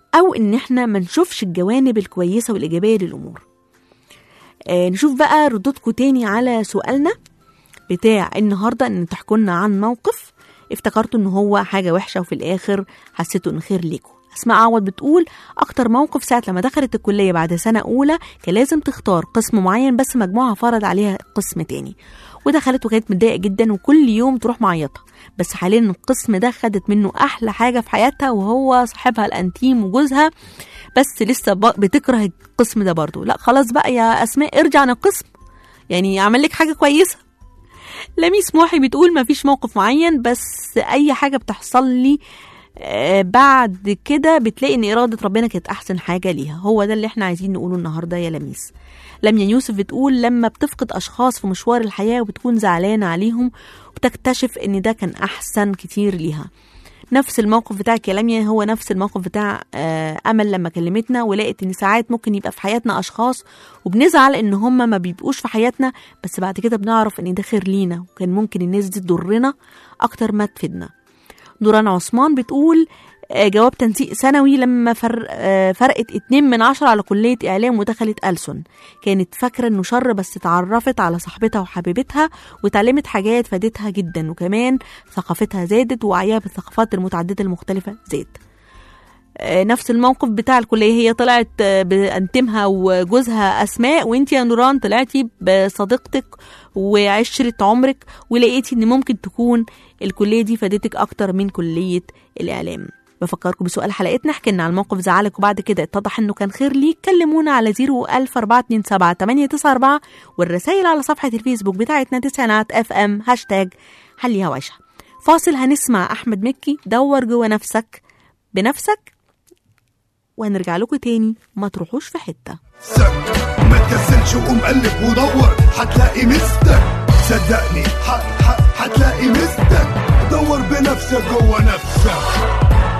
او ان احنا ما نشوفش الجوانب الكويسه والايجابيه للامور آه نشوف بقى ردودكم تاني على سؤالنا بتاع النهارده ان تحكوا لنا عن موقف افتكرتوا ان هو حاجه وحشه وفي الاخر حسيتوا ان خير ليكم اسماء عوض بتقول اكتر موقف ساعه لما دخلت الكليه بعد سنه اولى كان لازم تختار قسم معين بس مجموعه فرض عليها قسم تاني ودخلت وكانت متضايقه جدا وكل يوم تروح معيطه بس حاليا القسم ده خدت منه احلى حاجه في حياتها وهو صاحبها الانتيم وجوزها بس لسه ب- بتكره القسم ده برضه لا خلاص بقى يا اسماء ارجع عن القسم يعني اعمل لك حاجه كويسه لميس محي بتقول مفيش موقف معين بس اي حاجه بتحصل لي آه، بعد كده بتلاقي ان اراده ربنا كانت احسن حاجه ليها هو ده اللي احنا عايزين نقوله النهارده يا لميس لميا يوسف بتقول لما بتفقد اشخاص في مشوار الحياه وبتكون زعلانه عليهم وبتكتشف ان ده كان احسن كتير ليها نفس الموقف بتاعك يا لميا هو نفس الموقف بتاع آه، امل لما كلمتنا ولقيت ان ساعات ممكن يبقى في حياتنا اشخاص وبنزعل ان هم ما بيبقوش في حياتنا بس بعد كده بنعرف ان ده خير لينا وكان ممكن الناس دي تضرنا اكتر ما تفيدنا نوران عثمان بتقول آه، جواب تنسيق ثانوي لما فر... آه، فرقت اتنين من عشرة على كلية إعلام ودخلت ألسن كانت فاكرة إنه شر بس اتعرفت على صاحبتها وحبيبتها واتعلمت حاجات فادتها جدا وكمان ثقافتها زادت ووعيها بالثقافات المتعددة المختلفة زاد آه، نفس الموقف بتاع الكلية هي طلعت آه، بأنتمها وجوزها أسماء وانت يا نوران طلعتي بصديقتك وعشرة عمرك ولقيتي ان ممكن تكون الكلية دي فادتك أكتر من كلية الإعلام بفكركم بسؤال حلقتنا احكي لنا عن موقف زعلك وبعد كده اتضح انه كان خير ليك كلمونا على 01427 والرسائل على صفحة الفيسبوك بتاعتنا تسعينات اف ام هاشتاج حليها وعيشها فاصل هنسمع احمد مكي دور جوه نفسك بنفسك وهنرجع لكم تاني ما تروحوش في حته ما تكسلش وقوم قلب ودور هتلاقي مستك صدقني ح- ح- هتلاقي مستك دور بنفسك جوه نفسك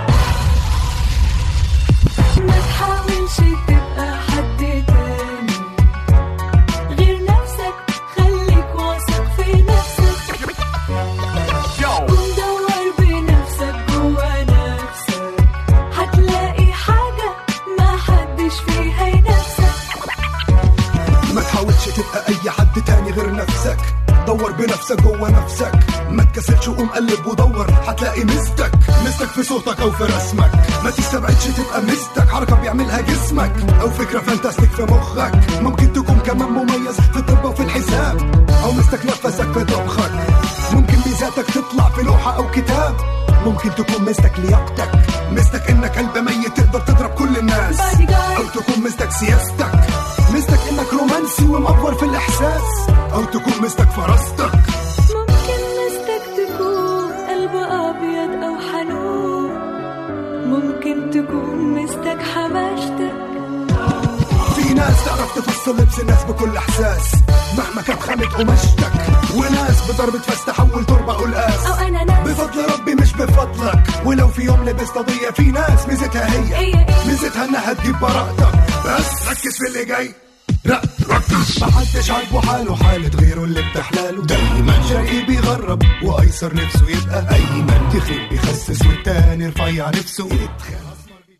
ما تحاولش تبقى حد تاني غير نفسك خليك واثق في نفسك قوم دور بنفسك جوا نفسك هتلاقي حاجة ما حدش فيها ينافسك ما تحاولش تبقى اي حد تاني غير نفسك دور بنفسك جوه نفسك ما تكسلش وقوم قلب ودور هتلاقي مستك مستك في صوتك او في رسمك ما تستبعدش تبقى مستك حركه بيعملها جسمك او فكره فانتاستيك في مخك ممكن تكون كمان مميز في الطب وفي الحساب او مستك نفسك في طبخك ممكن ميزاتك تطلع في لوحه او كتاب ممكن تكون مستك لياقتك مستك انك قلب ميت تقدر تضرب كل الناس او تكون مستك سياستك مستك انك رومانسي ومأفور في الاحساس او تكون مستك فراستك ممكن مستك تكون قلب أبيض أو حنون ممكن تكون مستك حماشتك في ناس تعرف تفصل لبس الناس بكل احساس مهما كانت خامة قماشتك وناس بضربة فاس تحول تربة قلقاس أو أنا ناس بفضل ربي مش بفضلك ولو في يوم لبست قضية في ناس ميزتها هي هي إيه؟ ميزتها انها تجيب براءتك بس ركز في اللي جاي لا ركز محدش عاجبه حاله حالة غيره اللي بتحلاله دايما شقي بيغرب وايسر نفسه يبقى ايمن تخيل بيخسس والتاني رفيع نفسه يتخان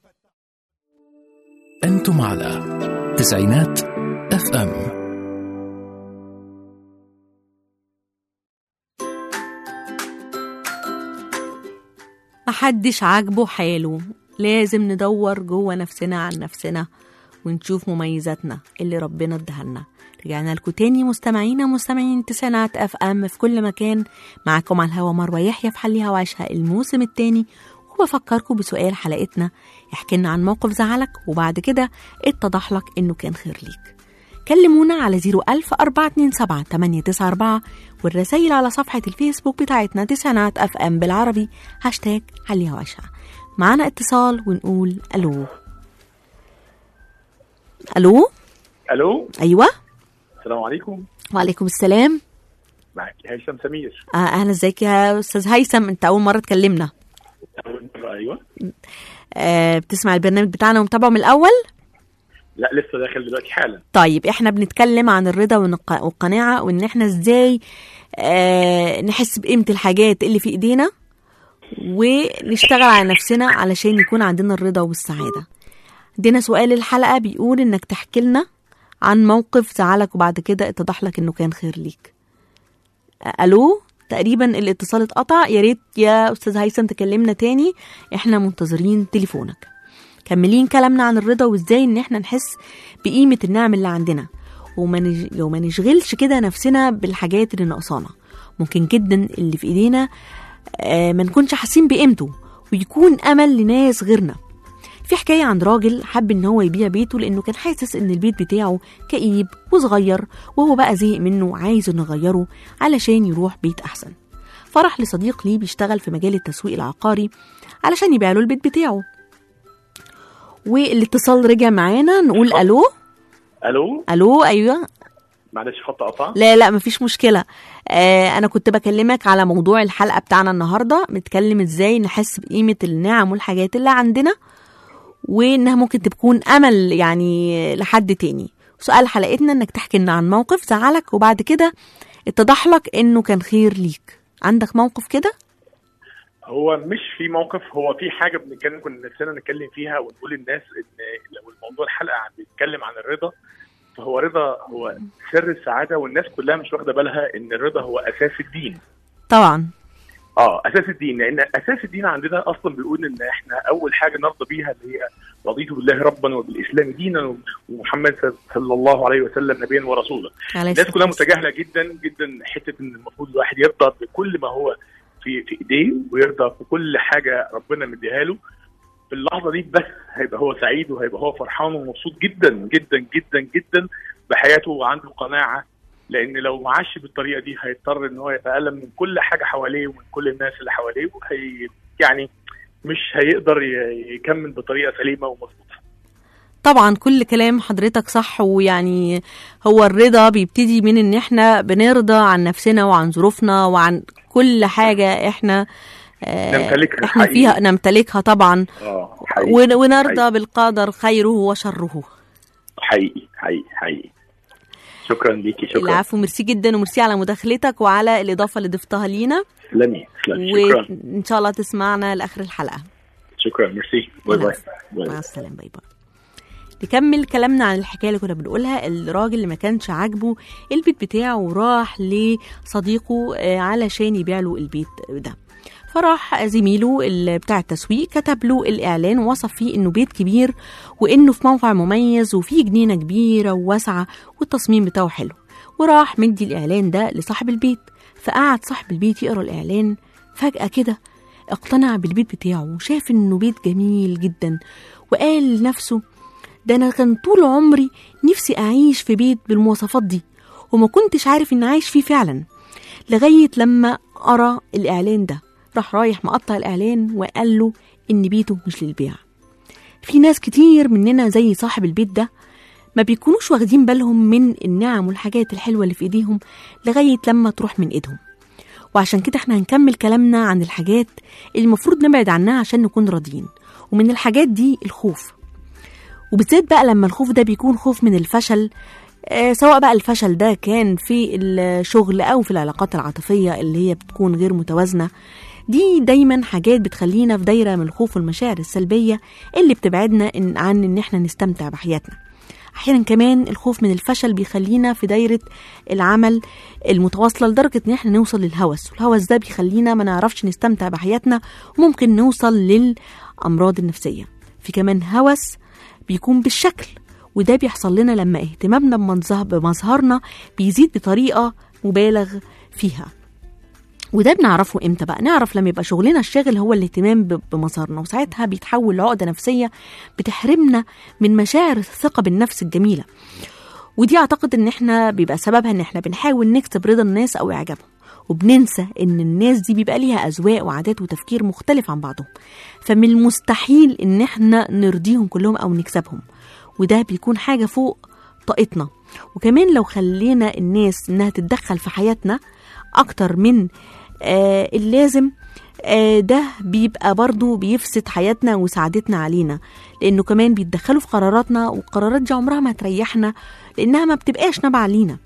أنتم على تسعينات اف ام محدش عاجبه حاله لازم ندور جوه نفسنا عن نفسنا ونشوف مميزاتنا اللي ربنا ادهلنا رجعنا لكم تاني مستمعينا مستمعين تسعينات اف ام في كل مكان معاكم على الهوا مروه يحيى في حليها وعيشها الموسم التاني وبفكركم بسؤال حلقتنا احكي لنا عن موقف زعلك وبعد كده اتضح لك انه كان خير ليك كلمونا على 01000 427 894 والرسائل على صفحة الفيسبوك بتاعتنا تسعينات اف ام بالعربي هاشتاج عليها وعشها معانا اتصال ونقول الو الو الو ايوه السلام عليكم وعليكم السلام معك هيثم سمير آه اهلا ازيك يا استاذ هيثم انت اول مره تكلمنا أول مرة، ايوه آه بتسمع البرنامج بتاعنا ومتابعه من الاول لا لسه داخل دلوقتي حالا طيب احنا بنتكلم عن الرضا والنق- والقناعة وان احنا ازاي آه نحس بقيمة الحاجات اللي في ايدينا ونشتغل على نفسنا علشان يكون عندنا الرضا والسعادة ادينا سؤال الحلقة بيقول انك تحكي لنا عن موقف زعلك وبعد كده اتضح لك انه كان خير ليك أ- الو تقريبا الاتصال اتقطع يا ريت يا استاذ هيثم تكلمنا تاني احنا منتظرين تليفونك كملين كلامنا عن الرضا وازاي ان احنا نحس بقيمة النعم اللي عندنا وما نج... وما نشغلش كده نفسنا بالحاجات اللي ناقصانا ممكن جدا اللي في ايدينا آه ما نكونش حاسين بقيمته ويكون امل لناس غيرنا في حكاية عن راجل حب ان هو يبيع بيته لانه كان حاسس ان البيت بتاعه كئيب وصغير وهو بقى زهق منه عايز انه يغيره علشان يروح بيت احسن فرح لصديق ليه بيشتغل في مجال التسويق العقاري علشان يبيع له البيت بتاعه والاتصال رجع معانا نقول الو الو الو ايوه معلش خط قطع لا لا مفيش مشكلة آه أنا كنت بكلمك على موضوع الحلقة بتاعنا النهاردة بنتكلم إزاي نحس بقيمة النعم والحاجات اللي عندنا وإنها ممكن تكون أمل يعني لحد تاني سؤال حلقتنا إنك تحكي لنا عن موقف زعلك وبعد كده اتضح لك إنه كان خير ليك عندك موقف كده؟ هو مش في موقف هو في حاجه بنتكلم كنا نفسنا نتكلم فيها ونقول للناس ان لو الموضوع الحلقه عم بيتكلم عن الرضا فهو رضا هو سر السعاده والناس كلها مش واخده بالها ان الرضا هو اساس الدين طبعا اه اساس الدين لان اساس الدين عندنا اصلا بيقول ان احنا اول حاجه نرضى بيها اللي هي رضيت بالله ربا وبالاسلام دينا ومحمد صلى الله عليه وسلم نبيا ورسولا عليه الناس كلها الصلاة متجاهله جدا جدا حته ان المفروض الواحد يرضى بكل ما هو في في ايديه ويرضى بكل حاجه ربنا مديها له في اللحظه دي بس هيبقى هو سعيد وهيبقى هو فرحان ومبسوط جدا جدا جدا جدا بحياته وعنده قناعه لان لو ما عاش بالطريقه دي هيضطر ان هو يتالم من كل حاجه حواليه ومن كل الناس اللي حواليه وهي يعني مش هيقدر ي- يكمل بطريقه سليمه ومظبوطه طبعا كل كلام حضرتك صح ويعني هو الرضا بيبتدي من ان احنا بنرضى عن نفسنا وعن ظروفنا وعن كل حاجة احنا آه، نمتلكها احنا حقيقي. فيها نمتلكها طبعا اه حقيقي ون- ونرضى حقيقي. بالقدر خيره وشره حقيقي حقيقي حقيقي شكرا ليكي شكرا العفو ميرسي جدا وميرسي على مداخلتك وعلى الاضافة اللي ضفتها لينا تسلمي تسلمي شكرا وان شاء الله تسمعنا لاخر الحلقة شكرا ميرسي باي باي العفو. باي. مع السلامة باي باي نكمل كلامنا عن الحكايه اللي كنا بنقولها الراجل اللي ما كانش عاجبه البيت بتاعه وراح لصديقه آه، علشان يبيع له البيت ده فراح زميله ال- بتاع التسويق كتب له الاعلان ووصف فيه انه بيت كبير وانه في موقع مميز وفيه جنينه كبيره وواسعه والتصميم بتاعه حلو وراح مدي الاعلان ده لصاحب البيت فقعد صاحب البيت يقرا الاعلان فجاه كده اقتنع بالبيت بتاعه وشاف انه بيت جميل جدا وقال لنفسه ده انا كان طول عمري نفسي اعيش في بيت بالمواصفات دي وما كنتش عارف ان عايش فيه فعلا لغايه لما قرا الاعلان ده راح رايح مقطع الاعلان وقال له ان بيته مش للبيع في ناس كتير مننا زي صاحب البيت ده ما بيكونوش واخدين بالهم من النعم والحاجات الحلوه اللي في ايديهم لغايه لما تروح من ايدهم وعشان كده احنا هنكمل كلامنا عن الحاجات اللي المفروض نبعد عنها عشان نكون راضيين ومن الحاجات دي الخوف وبالذات بقى لما الخوف ده بيكون خوف من الفشل آه، سواء بقى الفشل ده كان في الشغل او في العلاقات العاطفيه اللي هي بتكون غير متوازنه دي دايما حاجات بتخلينا في دايره من الخوف والمشاعر السلبيه اللي بتبعدنا إن عن ان احنا نستمتع بحياتنا احيانا كمان الخوف من الفشل بيخلينا في دايره العمل المتواصله لدرجه ان احنا نوصل للهوس والهوس ده بيخلينا ما نعرفش نستمتع بحياتنا وممكن نوصل للامراض النفسيه في كمان هوس بيكون بالشكل وده بيحصل لنا لما اهتمامنا بمنظه- بمظهرنا بيزيد بطريقه مبالغ فيها وده بنعرفه امتى بقى نعرف لما يبقى شغلنا الشاغل هو الاهتمام ب- بمظهرنا وساعتها بيتحول لعقده نفسيه بتحرمنا من مشاعر الثقه بالنفس الجميله ودي اعتقد ان احنا بيبقى سببها ان احنا بنحاول نكسب رضا الناس او اعجابهم وبننسى ان الناس دي بيبقى ليها اذواق وعادات وتفكير مختلف عن بعضهم فمن المستحيل ان احنا نرضيهم كلهم او نكسبهم وده بيكون حاجه فوق طاقتنا وكمان لو خلينا الناس انها تتدخل في حياتنا اكتر من آه اللازم آه ده بيبقى برضو بيفسد حياتنا وسعادتنا علينا لانه كمان بيتدخلوا في قراراتنا والقرارات دي عمرها ما هتريحنا لانها ما بتبقاش نابعه لينا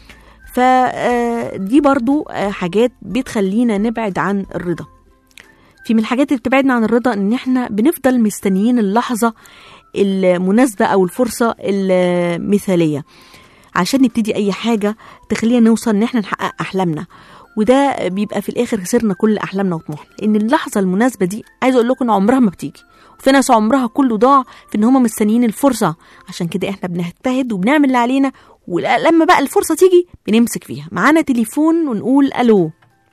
فدي برضو آه، حاجات بتخلينا نبعد عن الرضا في من الحاجات اللي بتبعدنا عن الرضا ان احنا بنفضل مستنيين اللحظه المناسبة أو الفرصة المثالية عشان نبتدي أي حاجة تخلينا نوصل إن احنا نحقق أحلامنا وده بيبقى في الآخر خسرنا كل أحلامنا وطموحنا لأن اللحظة المناسبة دي عايزة أقول لكم إن عمرها ما بتيجي وفي ناس عمرها كله ضاع في إن هما مستنيين الفرصة عشان كده احنا بنجتهد وبنعمل اللي علينا ولما بقى الفرصة تيجي بنمسك فيها معانا تليفون ونقول ألو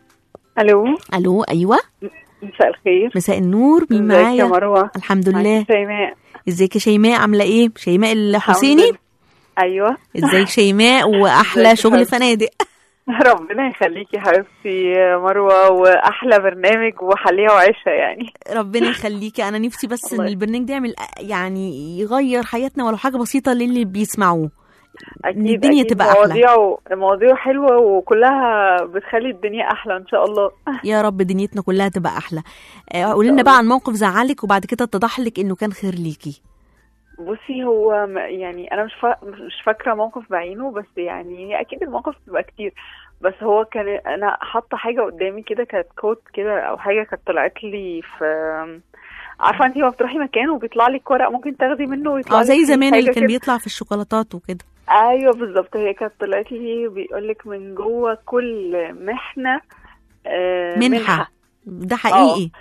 الو ألو أيوة مساء الخير مساء النور مين ازيك يا معايا مروه الحمد معاكي لله شيماء ازيك يا شيماء عامله ايه شيماء الحسيني الحمد لله. ايوه ازيك شيماء واحلى ازيك يا شغل حبيبتي؟ فنادق ربنا يخليكي يا حبيبتي يا مروه واحلى برنامج وحليها وعيشها يعني ربنا يخليكي انا نفسي بس ان الله البرنامج ده يعمل يعني يغير حياتنا ولو حاجه بسيطه للي بيسمعوه اكيد الدنيا أكيد تبقى أحلى. مواضيع مواضيع حلوه وكلها بتخلي الدنيا احلى ان شاء الله يا رب دنيتنا كلها تبقى احلى آه، قولي لنا بقى عن موقف زعلك وبعد كده اتضح لك انه كان خير ليكي بصي هو م- يعني انا مش فا... مش فاكره موقف بعينه بس يعني هي اكيد المواقف بتبقى كتير بس هو كان انا حاطه حاجه قدامي كده كانت كوت كده او حاجه كانت طلعت لي في عارفه انت ما بتروحي مكان وبيطلع لك ورق ممكن تاخدي منه ويطلع اه لك زي فيه زمان اللي حاجة كان كده. بيطلع في الشوكولاتات وكده ايوه بالظبط هي كانت طلعت لي بيقول لك من جوه كل محنه آه، منحه ده حقيقي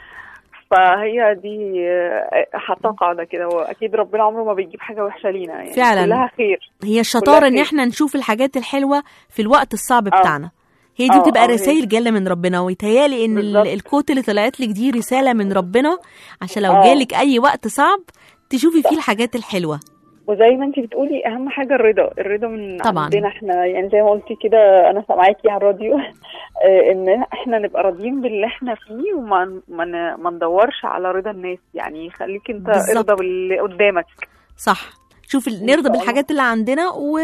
فهي دي آه، حاطه قاعده كده واكيد ربنا عمره ما بيجيب حاجه وحشه لينا يعني فعلا. كلها خير هي الشطاره ان خير. احنا نشوف الحاجات الحلوه في الوقت الصعب آه. بتاعنا هي دي آه، بتبقى آه، هي- رسائل جايه من ربنا ويتهيالي ان ال- بالظبط. الكوت اللي طلعت لك دي رساله من ربنا عشان لو آه. جالك اي وقت صعب تشوفي فيه الحاجات الحلوه وزي ما انت بتقولي اهم حاجه الرضا الرضا من طبعاً. عندنا احنا يعني زي ما قلتي كده انا سامعاكي على الراديو آه، ان احنا نبقى راضيين باللي احنا فيه وما ما ن- ما ندورش على رضا الناس يعني خليك انت بالظبط. ارضى باللي قدامك صح شوف ال- شاء نرضى الله. بالحاجات اللي عندنا و...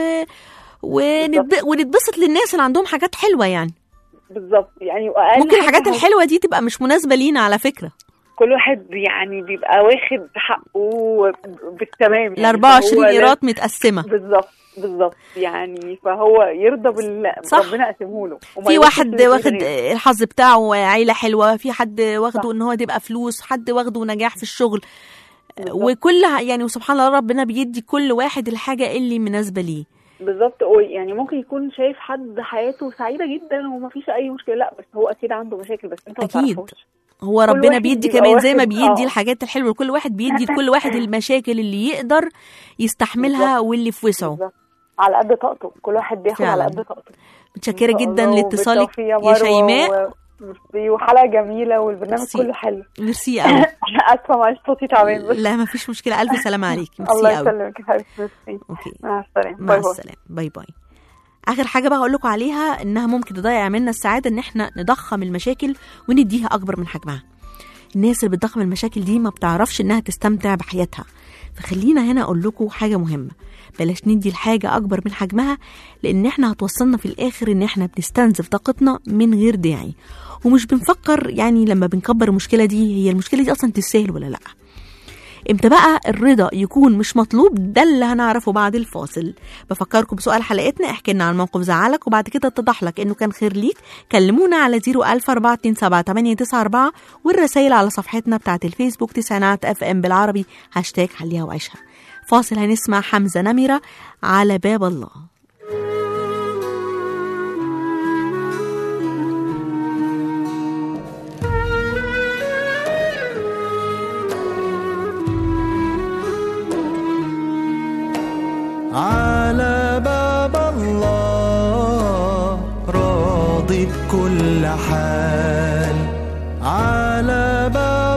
ونتب... ونتبسط للناس اللي عندهم حاجات حلوه يعني بالظبط يعني واقل ممكن حاجة الحاجات هت- الحلوه دي تبقى مش مناسبه لينا على فكره كل واحد يعني بيبقى واخد حقه بالتمام يعني ال 24 فهو ايرات متقسمه بالظبط بالظبط يعني فهو يرضى باللي صح. ربنا قسمه له وما في يبصش واحد للي واخد غيره. الحظ بتاعه عيلة حلوة في حد واخده صح. ان هو تبقى فلوس حد واخده نجاح في الشغل وكل يعني وسبحان الله ربنا بيدي كل واحد الحاجة اللي مناسبة ليه بالظبط و- يعني ممكن يكون شايف حد حياته سعيده جدا ومفيش اي مشكله لا بس هو اكيد عنده مشاكل بس انت ما أكيد. تعرفوش هو كل ربنا واحد بيدي بيبقى كمان زي ما واخد- بيدي آه. الحاجات الحلوة لكل واحد بيدي لكل واحد المشاكل اللي يقدر يستحملها واللي في وسعه بالظبط. على قد طاقته كل واحد بياخد فعلا. على قد طاقته متشكرة إن شاء جدا الله لاتصالك وبالتوفيق يا مروة شيماء و... ميرسي، وحلقه جميله والبرنامج ميرسي. كله حلو ميرسي قوي انا اسفه معلش صوتي تعبان بس لا ما فيش مشكلة ألف سلامة عليك الله ميرسي قوي يسلمك يا حبيبتي ميرسي اوكي مع السلامه مع باي باي السلامة باي باي اخر حاجه بقى اقول لكم عليها انها ممكن تضيع منا السعاده ان احنا نضخم المشاكل ونديها اكبر من حجمها الناس اللي بتضخم المشاكل دي ما بتعرفش انها تستمتع بحياتها فخلينا هنا اقول لكم حاجه مهمه بلاش ندي الحاجه اكبر من حجمها لان احنا هتوصلنا في الاخر ان احنا بنستنزف طاقتنا من غير داعي ومش بنفكر يعني لما بنكبر المشكله دي هي المشكله دي اصلا تستاهل ولا لا امتى بقى الرضا يكون مش مطلوب ده اللي هنعرفه بعد الفاصل بفكركم بسؤال حلقتنا احكي لنا عن موقف زعلك وبعد كده اتضح لك انه كان خير ليك كلمونا على 00427 والرسائل على صفحتنا بتاعت الفيسبوك تسعينات اف ام بالعربي هاشتاج حليها وعيشها فاصل هنسمع حمزة نمرة على باب الله على باب الله راضي بكل حال على باب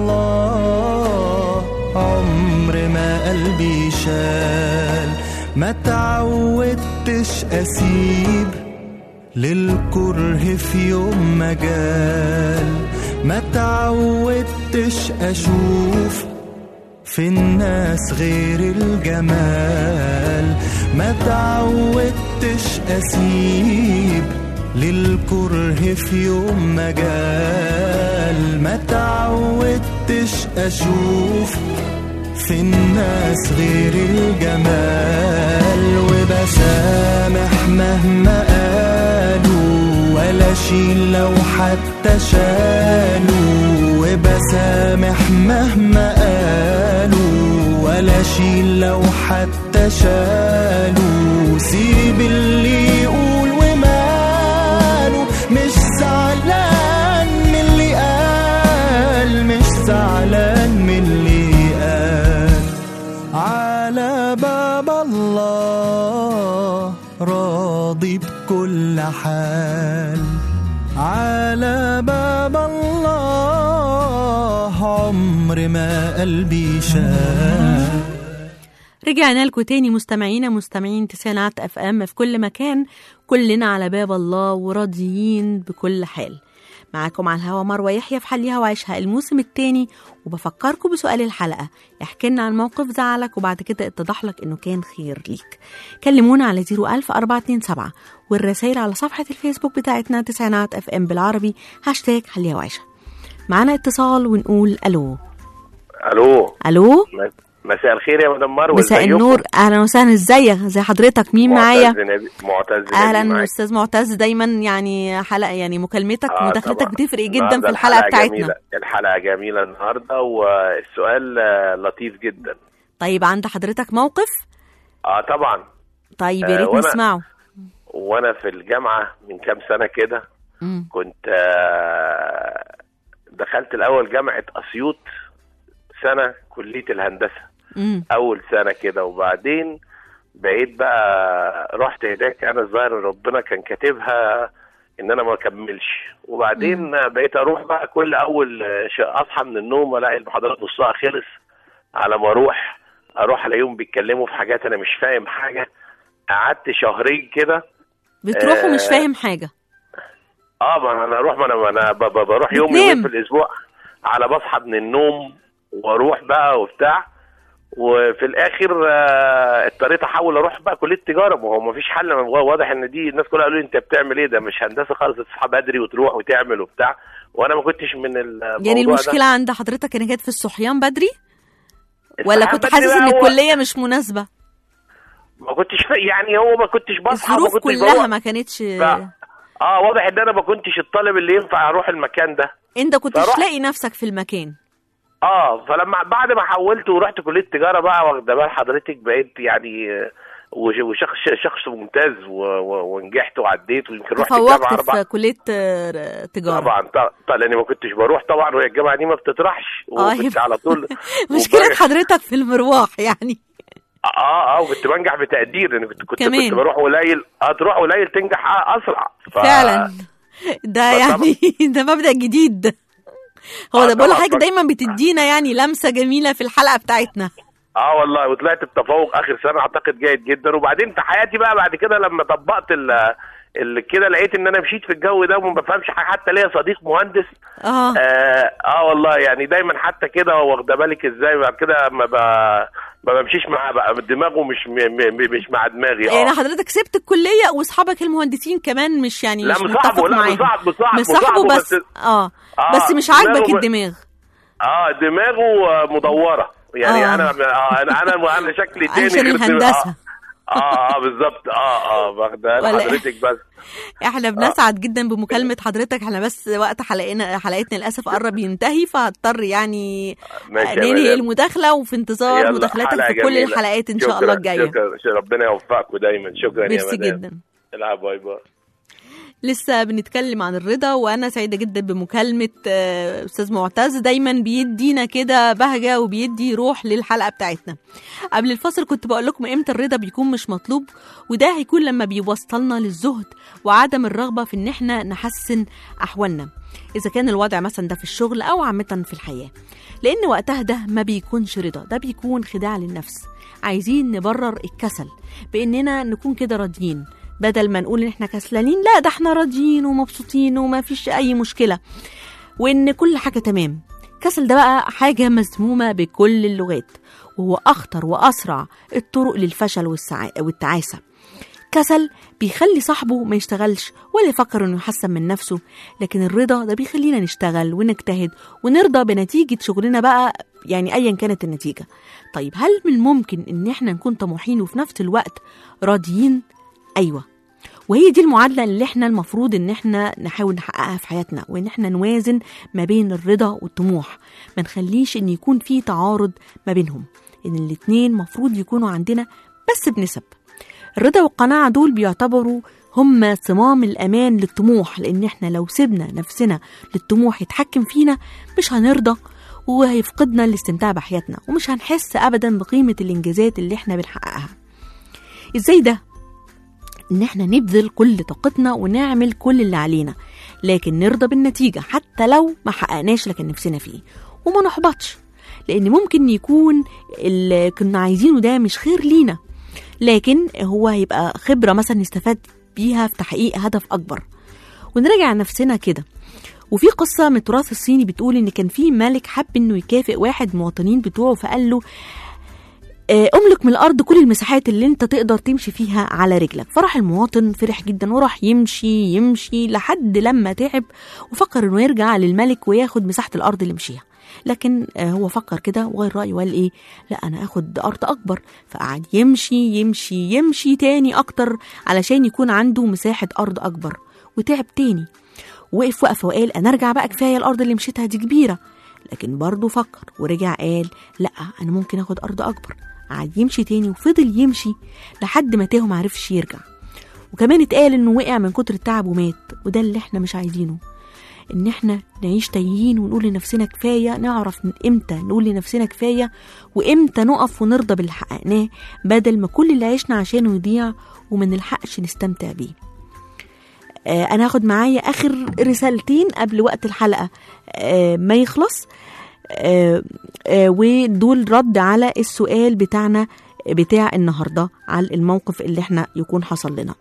الله عمر ما قلبي شال ما تعودتش اسيب للكره في يوم مجال ما تعودتش اشوف في الناس غير الجمال ما تعودتش اسيب للكره في يوم مجال ما تعودتش اشوف في الناس غير الجمال وبسامح مهما قالوا ولا شيل لو حتى شالوا وبسامح مهما قالوا ولا شيل لو حتى شالوا سيب اللي يقول وماله مش زعلان من اللي قال مش زعلان من اللي قال على باب الله راضي بكل حال على باب الله عمر ما قلبي شال رجعنا لكم تاني مستمعينا مستمعين تسعينات اف ام في كل مكان كلنا على باب الله وراضيين بكل حال معاكم على الهوا مروه يحيى في حليها وعيشها الموسم التاني وبفكركم بسؤال الحلقه احكي لنا عن موقف زعلك وبعد كده اتضح لك انه كان خير ليك كلمونا على 01427 والرسائل على صفحه الفيسبوك بتاعتنا تسعينات اف ام بالعربي هاشتاج حليها وعيشها معانا اتصال ونقول الو الو الو مساء الخير يا مدام مروه مساء ازيكم؟ النور اهلا وسهلا ازيك زي حضرتك مين معتز معايا نبي- معتز نبي اهلا معاك. استاذ معتز دايما يعني حلقه يعني مكالمتك آه، مداخلتك طبعاً. بتفرق جدا النهاردة في الحلقه بتاعتنا جميلة. الحلقه جميله النهارده والسؤال آه، لطيف جدا طيب عند حضرتك موقف اه طبعا طيب يا آه، ريت وأنا- نسمعه وانا في الجامعه من كام سنه كده مم. كنت آه، دخلت الاول جامعه اسيوط سنه كليه الهندسه مم. اول سنه كده وبعدين بقيت بقى رحت هناك انا الظاهر ربنا كان كاتبها ان انا ما اكملش وبعدين بقيت اروح بقى كل اول ش- اصحى من النوم الاقي المحاضرات نصها خلص على ما اروح اروح الاقيهم بيتكلموا في حاجات انا مش فاهم حاجه قعدت شهرين كده بتروح ومش آه، فاهم حاجه اه ما انا اروح ما انا ما انا ب- ب- بروح يوم بتنام. يومين في الاسبوع على بصحى من النوم واروح بقى وبتاع وفي الاخر آه، اضطريت احاول اروح بقى كليه تجاره ما هو ما فيش حل واضح ان دي الناس كلها قالوا لي انت بتعمل ايه ده مش هندسه خالص تصحى بدري وتروح وتعمل وبتاع وانا ما كنتش من الموضوع يعني ده. المشكله عند حضرتك انك كانت في الصحيان بدري ولا الصحيان كنت بدري حاسس بقى ان هو- الكليه مش مناسبه ما كنتش فا... يعني هو ما كنتش بصحى ما الظروف كنتش كلها بروح ما كانتش ف... اه واضح ان انا ما كنتش الطالب اللي ينفع اروح المكان ده انت كنتش فرحت- لاقي نفسك في المكان اه فلما بعد ما حولت ورحت كليه تجاره بقى واخده بال حضرتك بقيت يعني آه، وش- وشخص شخص ممتاز و- و- ونجحت وعديت ويمكن رحت الجامعه تفوقت اربع في كليه آه، تجاره طبعا ط- طبعا لاني ما كنتش بروح طبعا وهي الجامعه دي ما بتطرحش آه، وكنت يبقى- على طول مشكله وبنجح- حضرتك في المروح يعني اه اه وكنت بنجح بتقدير انا كنت كنت, كمان. كنت بروح قليل اه تروح قليل تنجح آه اسرع ف... فعلا ده يعني ده مبدأ جديد هو آه ده بقول طبعاً. لحضرتك دايما بتدينا يعني لمسة جميلة في الحلقة بتاعتنا اه والله وطلعت بتفوق اخر سنه اعتقد جيد جدا وبعدين في حياتي بقى بعد كده لما طبقت ال ال- كده لقيت ان انا مشيت في الجو ده وما بفهمش حاجه حتى ليا صديق مهندس اه آه, اه والله يعني دايما حتى كده واخده بالك ازاي بعد كده ما ب... ما بمشيش معاه بقى دماغه مش م... م... مش مع دماغي يعني اه حضرتك سبت الكلية واصحابك المهندسين كمان مش يعني لا مش مصاحبه متفق لا معاهم مصاحبه مصاحبه مصاحبه بس اه آه، بس مش عاجبك دماغه- الدماغ اه دماغه آه، مدوره يعني آه. انا آه انا انا انا شكلي تاني عشان غير دماغ- الهندسة اه اه, آه بالظبط اه اه واخده ولا- حضرتك بس احنا بنسعد جدا بمكالمة حضرتك احنا بس وقت حلقنا حلقتنا للاسف قرب ينتهي فهضطر يعني ماشي يا ننهي مدام. المداخلة وفي انتظار يلا، مداخلتك حلقة في كل جميلة. الحلقات ان شاء شكراً، الله الجاية شكرا شكرا. ربنا يوفقكم دايما شكرا يا ميرسي مدام جدا العب باي باي لسه بنتكلم عن الرضا وانا سعيده جدا بمكالمه آه، استاذ معتز دايما بيدينا كده بهجه وبيدي روح للحلقه بتاعتنا قبل الفصل كنت بقول لكم امتى الرضا بيكون مش مطلوب وده هيكون لما بيوصلنا للزهد وعدم الرغبه في ان احنا نحسن احوالنا اذا كان الوضع مثلا ده في الشغل او عامه في الحياه لان وقتها ده ما بيكونش رضا ده بيكون خداع للنفس عايزين نبرر الكسل باننا نكون كده راضيين بدل ما نقول ان احنا كسلانين لا ده احنا راضيين ومبسوطين وما فيش اي مشكله وان كل حاجه تمام كسل ده بقى حاجه مذمومه بكل اللغات وهو اخطر واسرع الطرق للفشل والسعا- والتعاسه كسل بيخلي صاحبه ما يشتغلش ولا يفكر انه يحسن من نفسه لكن الرضا ده بيخلينا نشتغل ونجتهد ونرضى بنتيجة شغلنا بقى يعني ايا كانت النتيجة طيب هل من الممكن ان احنا نكون طموحين وفي نفس الوقت راضيين ايوه وهي دي المعادلة اللي احنا المفروض ان احنا نحاول نحققها في حياتنا وان احنا نوازن ما بين الرضا والطموح ما نخليش ان يكون في تعارض ما بينهم إن الاتنين مفروض يكونوا عندنا بس بنسب الرضا والقناعة دول بيعتبروا هما صمام الأمان للطموح لأن احنا لو سيبنا نفسنا للطموح يتحكم فينا مش هنرضى وهيفقدنا الاستمتاع بحياتنا ومش هنحس أبدا بقيمة الإنجازات اللي احنا بنحققها ازاي ده؟ ان احنا نبذل كل طاقتنا ونعمل كل اللي علينا لكن نرضى بالنتيجة حتى لو ما حققناش لكن نفسنا فيه وما نحبطش لان ممكن يكون اللي كنا عايزينه ده مش خير لينا لكن هو هيبقى خبرة مثلا نستفاد بيها في تحقيق هدف أكبر ونراجع نفسنا كده وفي قصة من التراث الصيني بتقول إن كان في ملك حب إنه يكافئ واحد من المواطنين بتوعه فقال له آه، املك من الارض كل المساحات اللي انت تقدر تمشي فيها على رجلك فراح المواطن فرح جدا وراح يمشي يمشي لحد لما تعب وفكر انه يرجع للملك وياخد مساحه الارض اللي مشيها لكن آه، هو فكر كده وغير رايه وقال ايه لا انا اخد ارض اكبر فقعد يمشي يمشي يمشي تاني اكتر علشان يكون عنده مساحه ارض اكبر وتعب تاني وقف وقف وقال انا ارجع بقى كفايه الارض اللي مشيتها دي كبيره لكن برضه فكر ورجع قال لا انا ممكن اخد ارض اكبر قعد يمشي تاني وفضل يمشي لحد ما تاه معرفش يرجع وكمان اتقال انه وقع من كتر التعب ومات وده اللي احنا مش عايزينه ان احنا نعيش تايهين ونقول لنفسنا كفايه نعرف من امتى نقول لنفسنا كفايه وامتى نقف ونرضى باللي حققناه بدل ما كل اللي عشنا عشانه يضيع وما نلحقش نستمتع بيه آه انا هاخد معايا اخر رسالتين قبل وقت الحلقه آه ما يخلص آه آه ودول رد على السؤال بتاعنا بتاع النهارده على الموقف اللي احنا يكون حصل لنا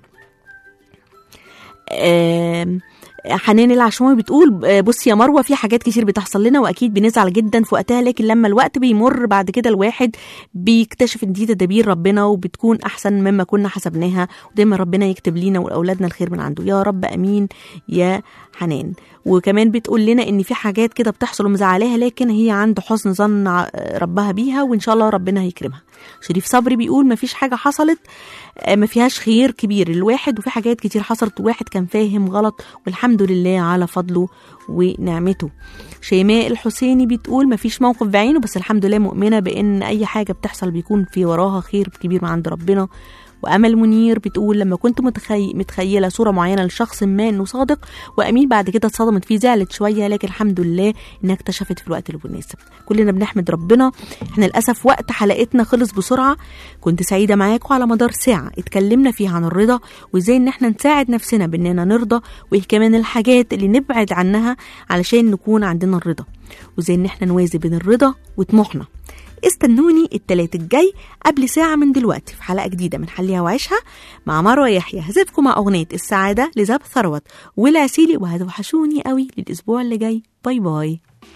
آه حنان العشماوي بتقول آه، بصي يا مروه في حاجات كتير بتحصل لنا واكيد بنزعل جدا في وقتها لكن لما الوقت بيمر بعد كده الواحد بيكتشف ان دي تدابير ربنا وبتكون احسن مما كنا حسبناها ودايما ربنا يكتب لينا ولاولادنا الخير من عنده يا رب امين يا حنان وكمان بتقول لنا ان في حاجات كده بتحصل ومزعلاها لكن هي عند حسن ظن ع- ربها بيها وان شاء الله ربنا هيكرمها شريف صبري بيقول ما فيش حاجه حصلت آه، ما فيهاش خير كبير الواحد وفي حاجات كتير حصلت والواحد كان فاهم غلط والحمد لله على فضله ونعمته شيماء الحسيني بتقول ما فيش موقف بعينه بس الحمد لله مؤمنه بان اي حاجه بتحصل بيكون في وراها خير كبير من عند ربنا وامل منير بتقول لما كنت متخي... متخيله صوره معينه لشخص ما انه صادق وامين بعد كده اتصدمت فيه زعلت شويه لكن الحمد لله انها اكتشفت في الوقت المناسب كلنا بنحمد ربنا احنا للاسف وقت حلقتنا خلص بسرعه كنت سعيده معاكم على مدار ساعه اتكلمنا فيها عن الرضا وازاي ان احنا نساعد نفسنا باننا نرضى وايه كمان الحاجات اللي نبعد عنها علشان نكون عندنا الرضا وازاي ان احنا نوازي بين الرضا وطموحنا استنوني التلات الجاي قبل ساعة من دلوقتي في حلقة جديدة من حليها وعيشها مع مروة يحيى هسيبكم مع أغنية السعادة لزاب ثروت والعسيلي وهتوحشوني قوي للأسبوع اللي جاي باي باي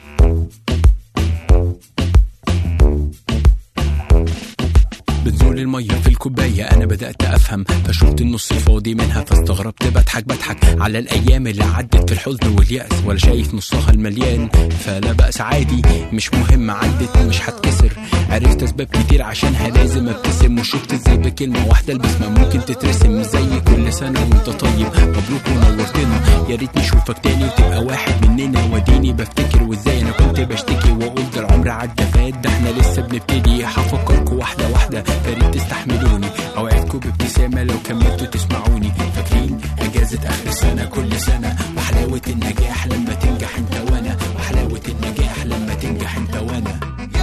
بتزول المية في الكوباية أنا بدأت أفهم فشفت النص الفاضي منها فاستغربت بضحك بضحك على الأيام اللي عدت في الحزن واليأس ولا شايف نصها المليان فلا بأس عادي مش مهم عدت مش هتكسر عرفت أسباب كتير عشانها لازم أبتسم وشفت إزاي بكلمة واحدة البسمة ممكن تترسم زي كل سنة وأنت طيب مبروك ونورتنا يا ريت نشوفك تاني وتبقى واحد مننا وديني بفتكر وإزاي أنا كنت بشتكي وأقول ده العمر عدى فات ده إحنا لسه بنبتدي هفكركوا واحدة واحدة فريد تستحملوني اوعدكم بابتسامه لو كملتوا تسمعوني فاكرين اجازه اخر السنه كل سنه وحلاوه النجاح لما تنجح انت وانا وحلاوه النجاح لما تنجح انت وانا